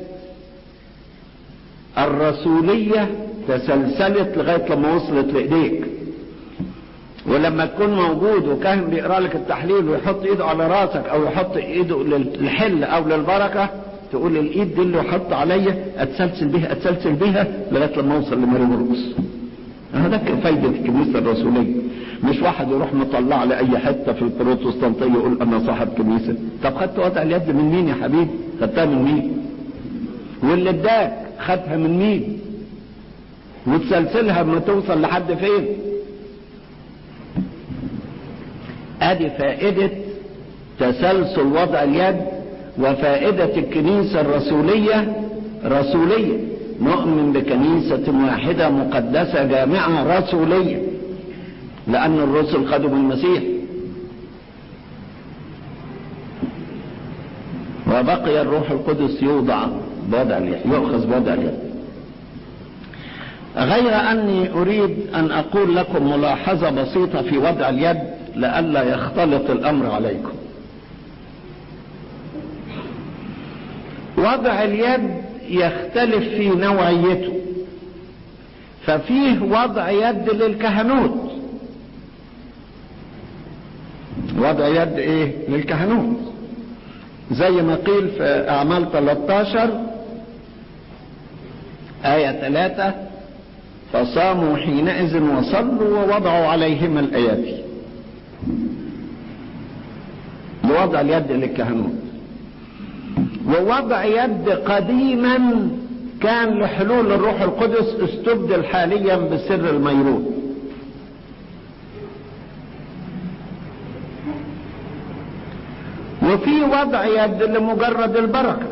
الرسولية تسلسلت لغاية لما وصلت لإيديك ولما تكون موجود وكاهن بيقرا لك التحليل ويحط ايده على راسك او يحط ايده للحل او للبركه تقول الايد دي اللي يحط عليا اتسلسل بيها اتسلسل بيها لغايه لما اوصل لماري مرقس هذا فايدة الكنيسة الرسولية مش واحد يروح مطلع لأي حتة في البروتستانتية يقول أنا صاحب كنيسة طب خدت وضع اليد من مين يا حبيبي خدتها من مين واللي اداك خدها من مين وتسلسلها ما توصل لحد فين ادي فائدة تسلسل وضع اليد وفائدة الكنيسة الرسولية رسولية نؤمن بكنيسة واحدة مقدسة جامعة رسولية لأن الرسل خدوا من المسيح وبقي الروح القدس يوضع بوضع اليد يؤخذ بوضع اليد غير أني أريد أن أقول لكم ملاحظة بسيطة في وضع اليد لئلا يختلط الأمر عليكم وضع اليد يختلف في نوعيته ففيه وضع يد للكهنوت وضع يد ايه للكهنوت زي ما قيل في اعمال 13 آية 3 فصاموا حينئذ وصلوا ووضعوا عليهما الآيات بوضع اليد للكهنوت ووضع يد قديما كان لحلول الروح القدس استبدل حاليا بسر الميرون وفي وضع يد لمجرد البركه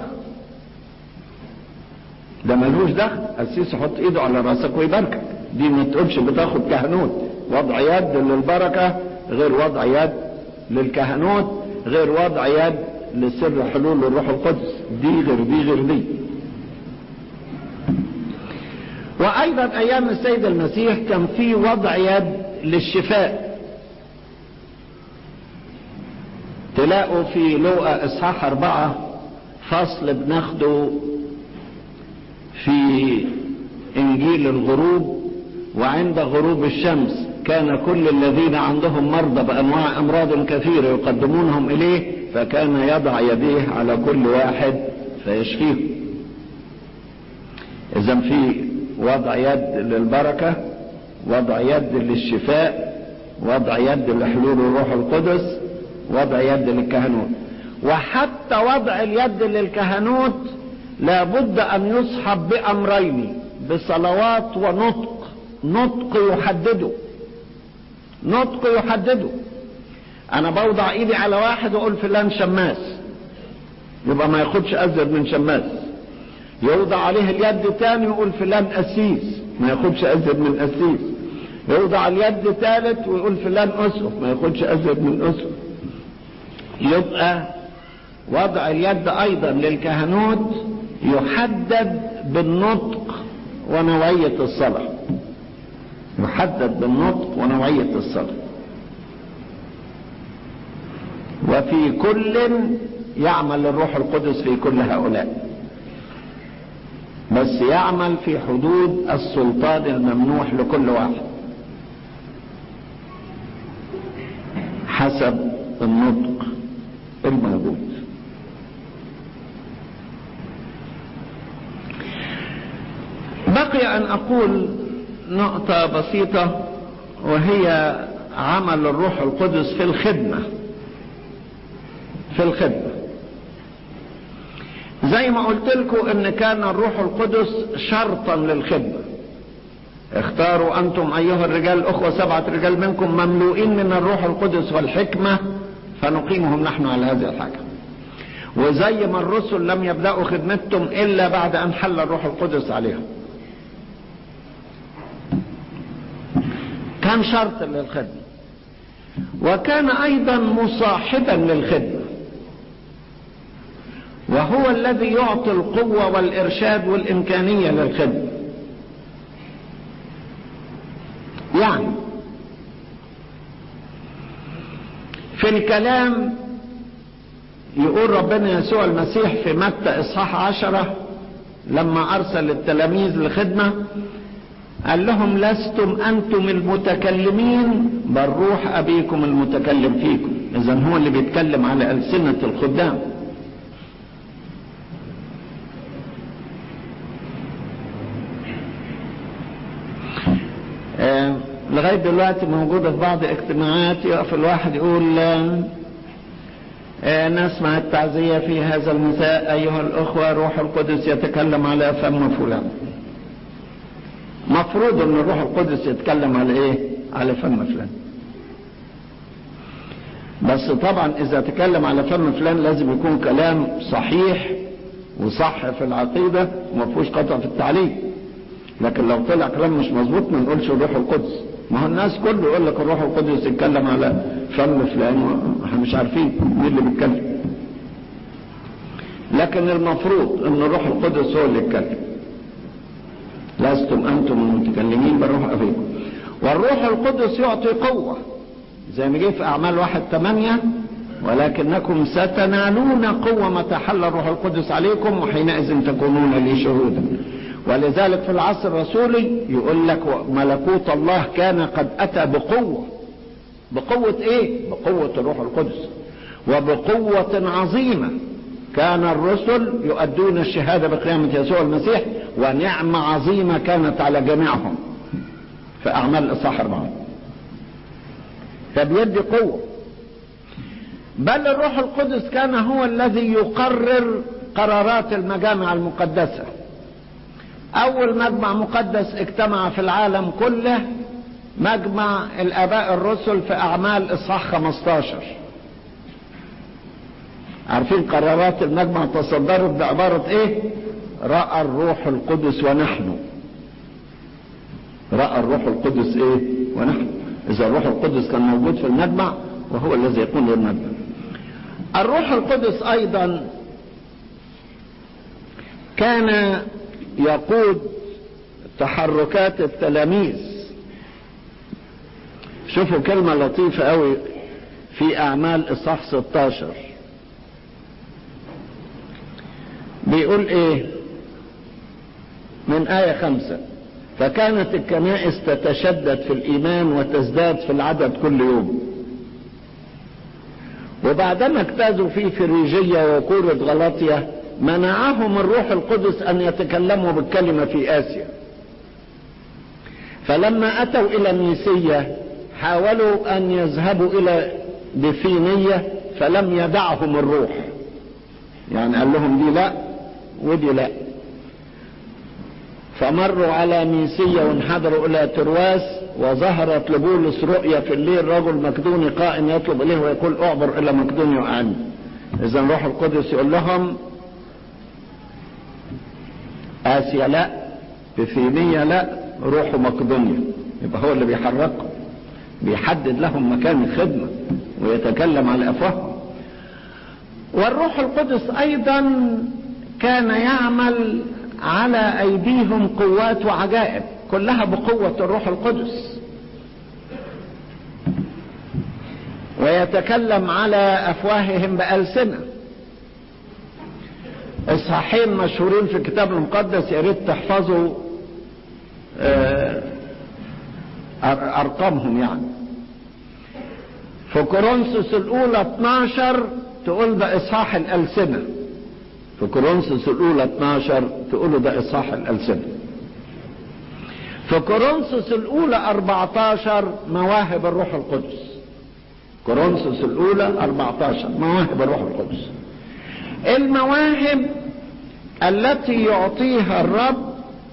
ده ملوش دخل قسيس يحط ايده على راسك ويباركك دي ما تقولش بتاخد كهنوت وضع يد للبركه غير وضع يد للكهنوت غير وضع يد لسر حلول الروح القدس دي غير دي غير دي وايضا ايام السيد المسيح كان في وضع يد للشفاء تلاقوا في لوقا اصحاح اربعة فصل بناخده في انجيل الغروب وعند غروب الشمس كان كل الذين عندهم مرضى بانواع امراض كثيرة يقدمونهم اليه فكان يضع يديه على كل واحد فيشفيهم اذا في وضع يد للبركة وضع يد للشفاء وضع يد لحلول الروح القدس وضع يد للكهنوت وحتى وضع اليد للكهنوت لابد ان يصحب بامرين بصلوات ونطق نطق يحدده نطق يحدده انا بوضع ايدي على واحد واقول فلان شماس يبقى ما ياخدش ازيد من شماس يوضع عليه اليد تاني ويقول فلان قسيس ما ياخدش ازيد من قسيس يوضع اليد ثالث ويقول فلان اسقف ما ياخدش ازيد من اسقف يبقى وضع اليد ايضا للكهنوت يحدد بالنطق ونوعية الصلاة يحدد بالنطق ونوعية الصلاة وفي كل يعمل الروح القدس في كل هؤلاء بس يعمل في حدود السلطان الممنوح لكل واحد حسب النطق الموجود بقي ان اقول نقطة بسيطة وهي عمل الروح القدس في الخدمة في الخدمة زي ما قلت لكم ان كان الروح القدس شرطا للخدمة اختاروا انتم ايها الرجال اخوة سبعة رجال منكم مملوئين من الروح القدس والحكمة فنقيمهم نحن على هذه الحاجة وزي ما الرسل لم يبدأوا خدمتهم الا بعد ان حل الروح القدس عليهم كان شرط للخدمة وكان ايضا مصاحبا للخدمة وهو الذي يعطي القوة والارشاد والامكانية للخدمة يعني في الكلام يقول ربنا يسوع المسيح في متى اصحاح عشرة لما ارسل التلاميذ لخدمة قال لهم لستم انتم المتكلمين بل روح ابيكم المتكلم فيكم اذا هو اللي بيتكلم على السنة الخدام آه لغاية دلوقتي موجودة في بعض اجتماعات يقف الواحد يقول آه آه نسمع التعزية في هذا المساء أيها الأخوة روح القدس يتكلم على فم فلان مفروض أن الروح القدس يتكلم على إيه على فم فلان بس طبعا إذا تكلم على فم فلان لازم يكون كلام صحيح وصح في العقيدة وما فيهوش قطع في التعليم لكن لو طلع كلام مش مظبوط ما نقولش الروح القدس ما هو الناس كله يقول لك الروح القدس يتكلم على فم فلان احنا مش عارفين مين اللي بيتكلم لكن المفروض ان الروح القدس هو اللي يتكلم لستم انتم المتكلمين بالروح ابيكم والروح القدس يعطي قوة زي ما جه في اعمال واحد ثمانية ولكنكم ستنالون قوة متى حل الروح القدس عليكم وحينئذ تكونون لي شهودا ولذلك في العصر الرسولي يقول لك ملكوت الله كان قد اتى بقوة بقوة ايه بقوة الروح القدس وبقوة عظيمة كان الرسل يؤدون الشهادة بقيامة يسوع المسيح ونعمة عظيمة كانت على جميعهم في اعمال الاصحاح اربعة فبيدي قوة بل الروح القدس كان هو الذي يقرر قرارات المجامع المقدسه اول مجمع مقدس اجتمع في العالم كله مجمع الاباء الرسل في اعمال اصحاح 15 عارفين قرارات المجمع تصدرت بعبارة ايه رأى الروح القدس ونحن رأى الروح القدس ايه ونحن اذا الروح القدس كان موجود في المجمع وهو الذي يكون للمجمع الروح القدس ايضا كان يقود تحركات التلاميذ شوفوا كلمة لطيفة قوي في أعمال إصحاح 16 بيقول إيه من آية خمسة فكانت الكنائس تتشدد في الإيمان وتزداد في العدد كل يوم وبعدما اجتازوا في فريجية وكورة غلطية منعهم الروح القدس أن يتكلموا بالكلمة في آسيا فلما أتوا إلى ميسية حاولوا أن يذهبوا إلى بفينية فلم يدعهم الروح يعني قال لهم دي لا ودي لا فمروا على ميسية وانحدروا إلى ترواس وظهرت لبولس رؤيا في الليل رجل مكدوني قائم يطلب إليه ويقول أعبر إلى مقدونيا وأعني إذا روح القدس يقول لهم آسيا لا بفينية لا روحوا مقدونيا يبقى هو اللي بيحركهم بيحدد لهم مكان الخدمة ويتكلم على أفواههم والروح القدس أيضا كان يعمل على أيديهم قوات وعجائب كلها بقوة الروح القدس ويتكلم على أفواههم بألسنة إصحاحين مشهورين في الكتاب المقدس يا ريت تحفظوا أرقامهم يعني في كورنثوس الأولى 12 تقول ده إصحاح الألسنة في كورنثوس الأولى 12 تقولوا ده إصحاح الألسنة في كورنثوس الأولى 14 مواهب الروح القدس كورنثوس الأولى 14 مواهب الروح القدس المواهب التي يعطيها الرب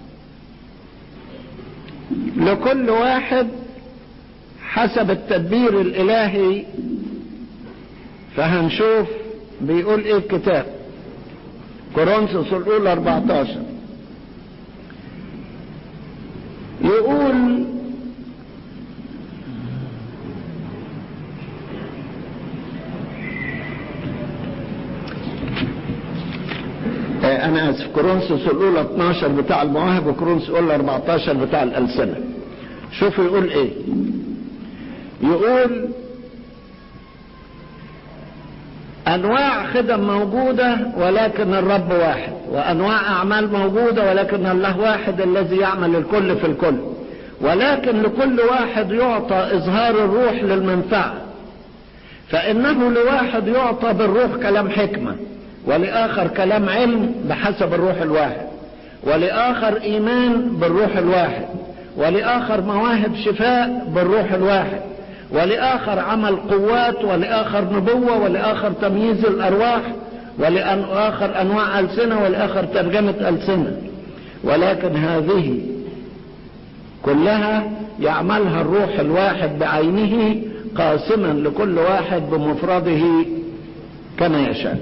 لكل واحد حسب التدبير الإلهي فهنشوف بيقول ايه الكتاب كورنثوس الأولى 14 يقول آه أنا آسف كورنثوس الأولى 12 بتاع المواهب وكورنثوس الأولى 14 بتاع الألسنة شوفوا يقول إيه يقول انواع خدم موجودة ولكن الرب واحد وانواع اعمال موجودة ولكن الله واحد الذي يعمل الكل في الكل ولكن لكل واحد يعطى اظهار الروح للمنفعة فانه لواحد يعطى بالروح كلام حكمة ولاخر كلام علم بحسب الروح الواحد ولاخر ايمان بالروح الواحد ولاخر مواهب شفاء بالروح الواحد ولآخر عمل قوات ولآخر نبوة ولآخر تمييز الأرواح ولآخر أنواع ألسنة ولآخر ترجمة ألسنة ولكن هذه كلها يعملها الروح الواحد بعينه قاسما لكل واحد بمفرده كما يشاء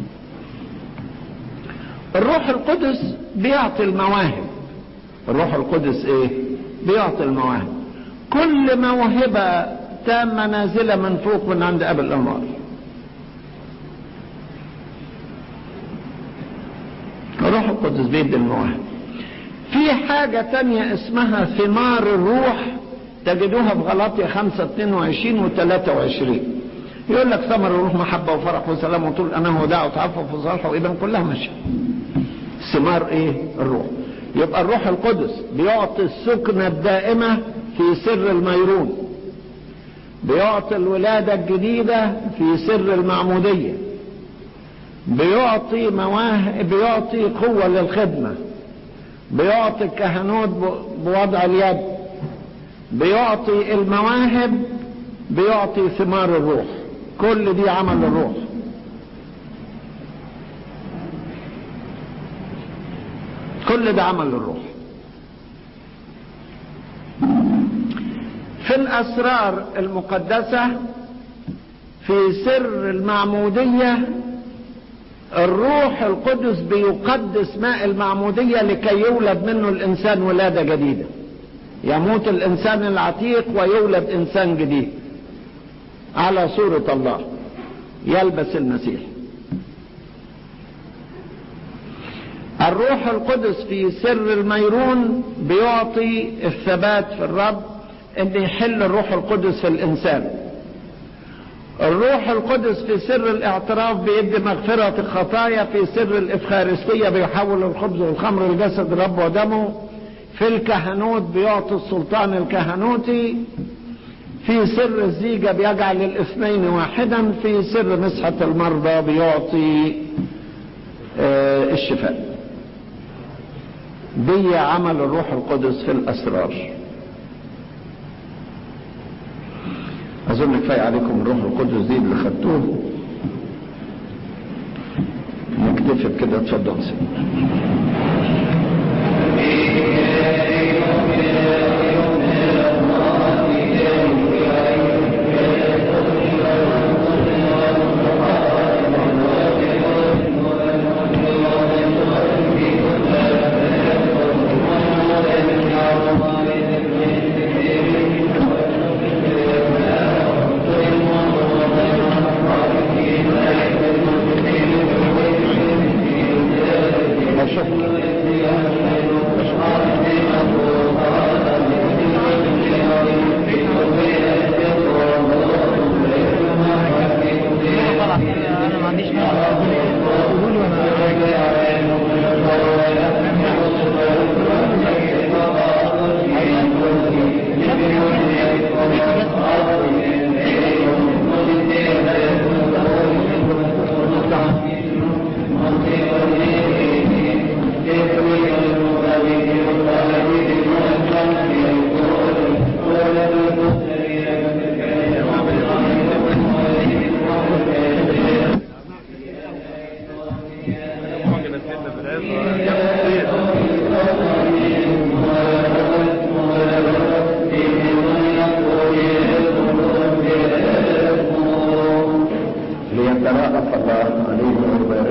الروح القدس بيعطي المواهب الروح القدس ايه بيعطي المواهب كل موهبة تامة نازلة من فوق من عند أبي الأنوار الروح القدس بيدي المواهب في حاجة تانية اسمها ثمار الروح تجدوها في غلاطيا 5 22 و 23 يقول لك ثمر الروح محبة وفرح وسلام وطول أناه وداع وتعفف وصالح وإذن كلها ماشية ثمار إيه الروح يبقى الروح القدس بيعطي السكنة الدائمة في سر الميرون بيعطي الولادة الجديدة في سر المعمودية بيعطي مواهب بيعطي قوة للخدمة بيعطي الكهنوت بوضع اليد بيعطي المواهب بيعطي ثمار الروح كل دي عمل الروح كل ده عمل الروح في الأسرار المقدسة في سر المعمودية الروح القدس بيقدس ماء المعمودية لكي يولد منه الإنسان ولادة جديدة يموت الإنسان العتيق ويولد إنسان جديد على صورة الله يلبس المسيح الروح القدس في سر الميرون بيعطي الثبات في الرب ان يحل الروح القدس في الانسان الروح القدس في سر الاعتراف بيدي مغفرة الخطايا في سر الافخارستية بيحول الخبز والخمر لجسد الرب ودمه في الكهنوت بيعطي السلطان الكهنوتي في سر الزيجة بيجعل الاثنين واحدا في سر مسحة المرضى بيعطي آه الشفاء دي عمل الروح القدس في الاسرار اظن كفايه عليكم الروح القدس دي اللي خدتوه نكتفي بكده اتفضل ليتراءف الله علينا ويبارك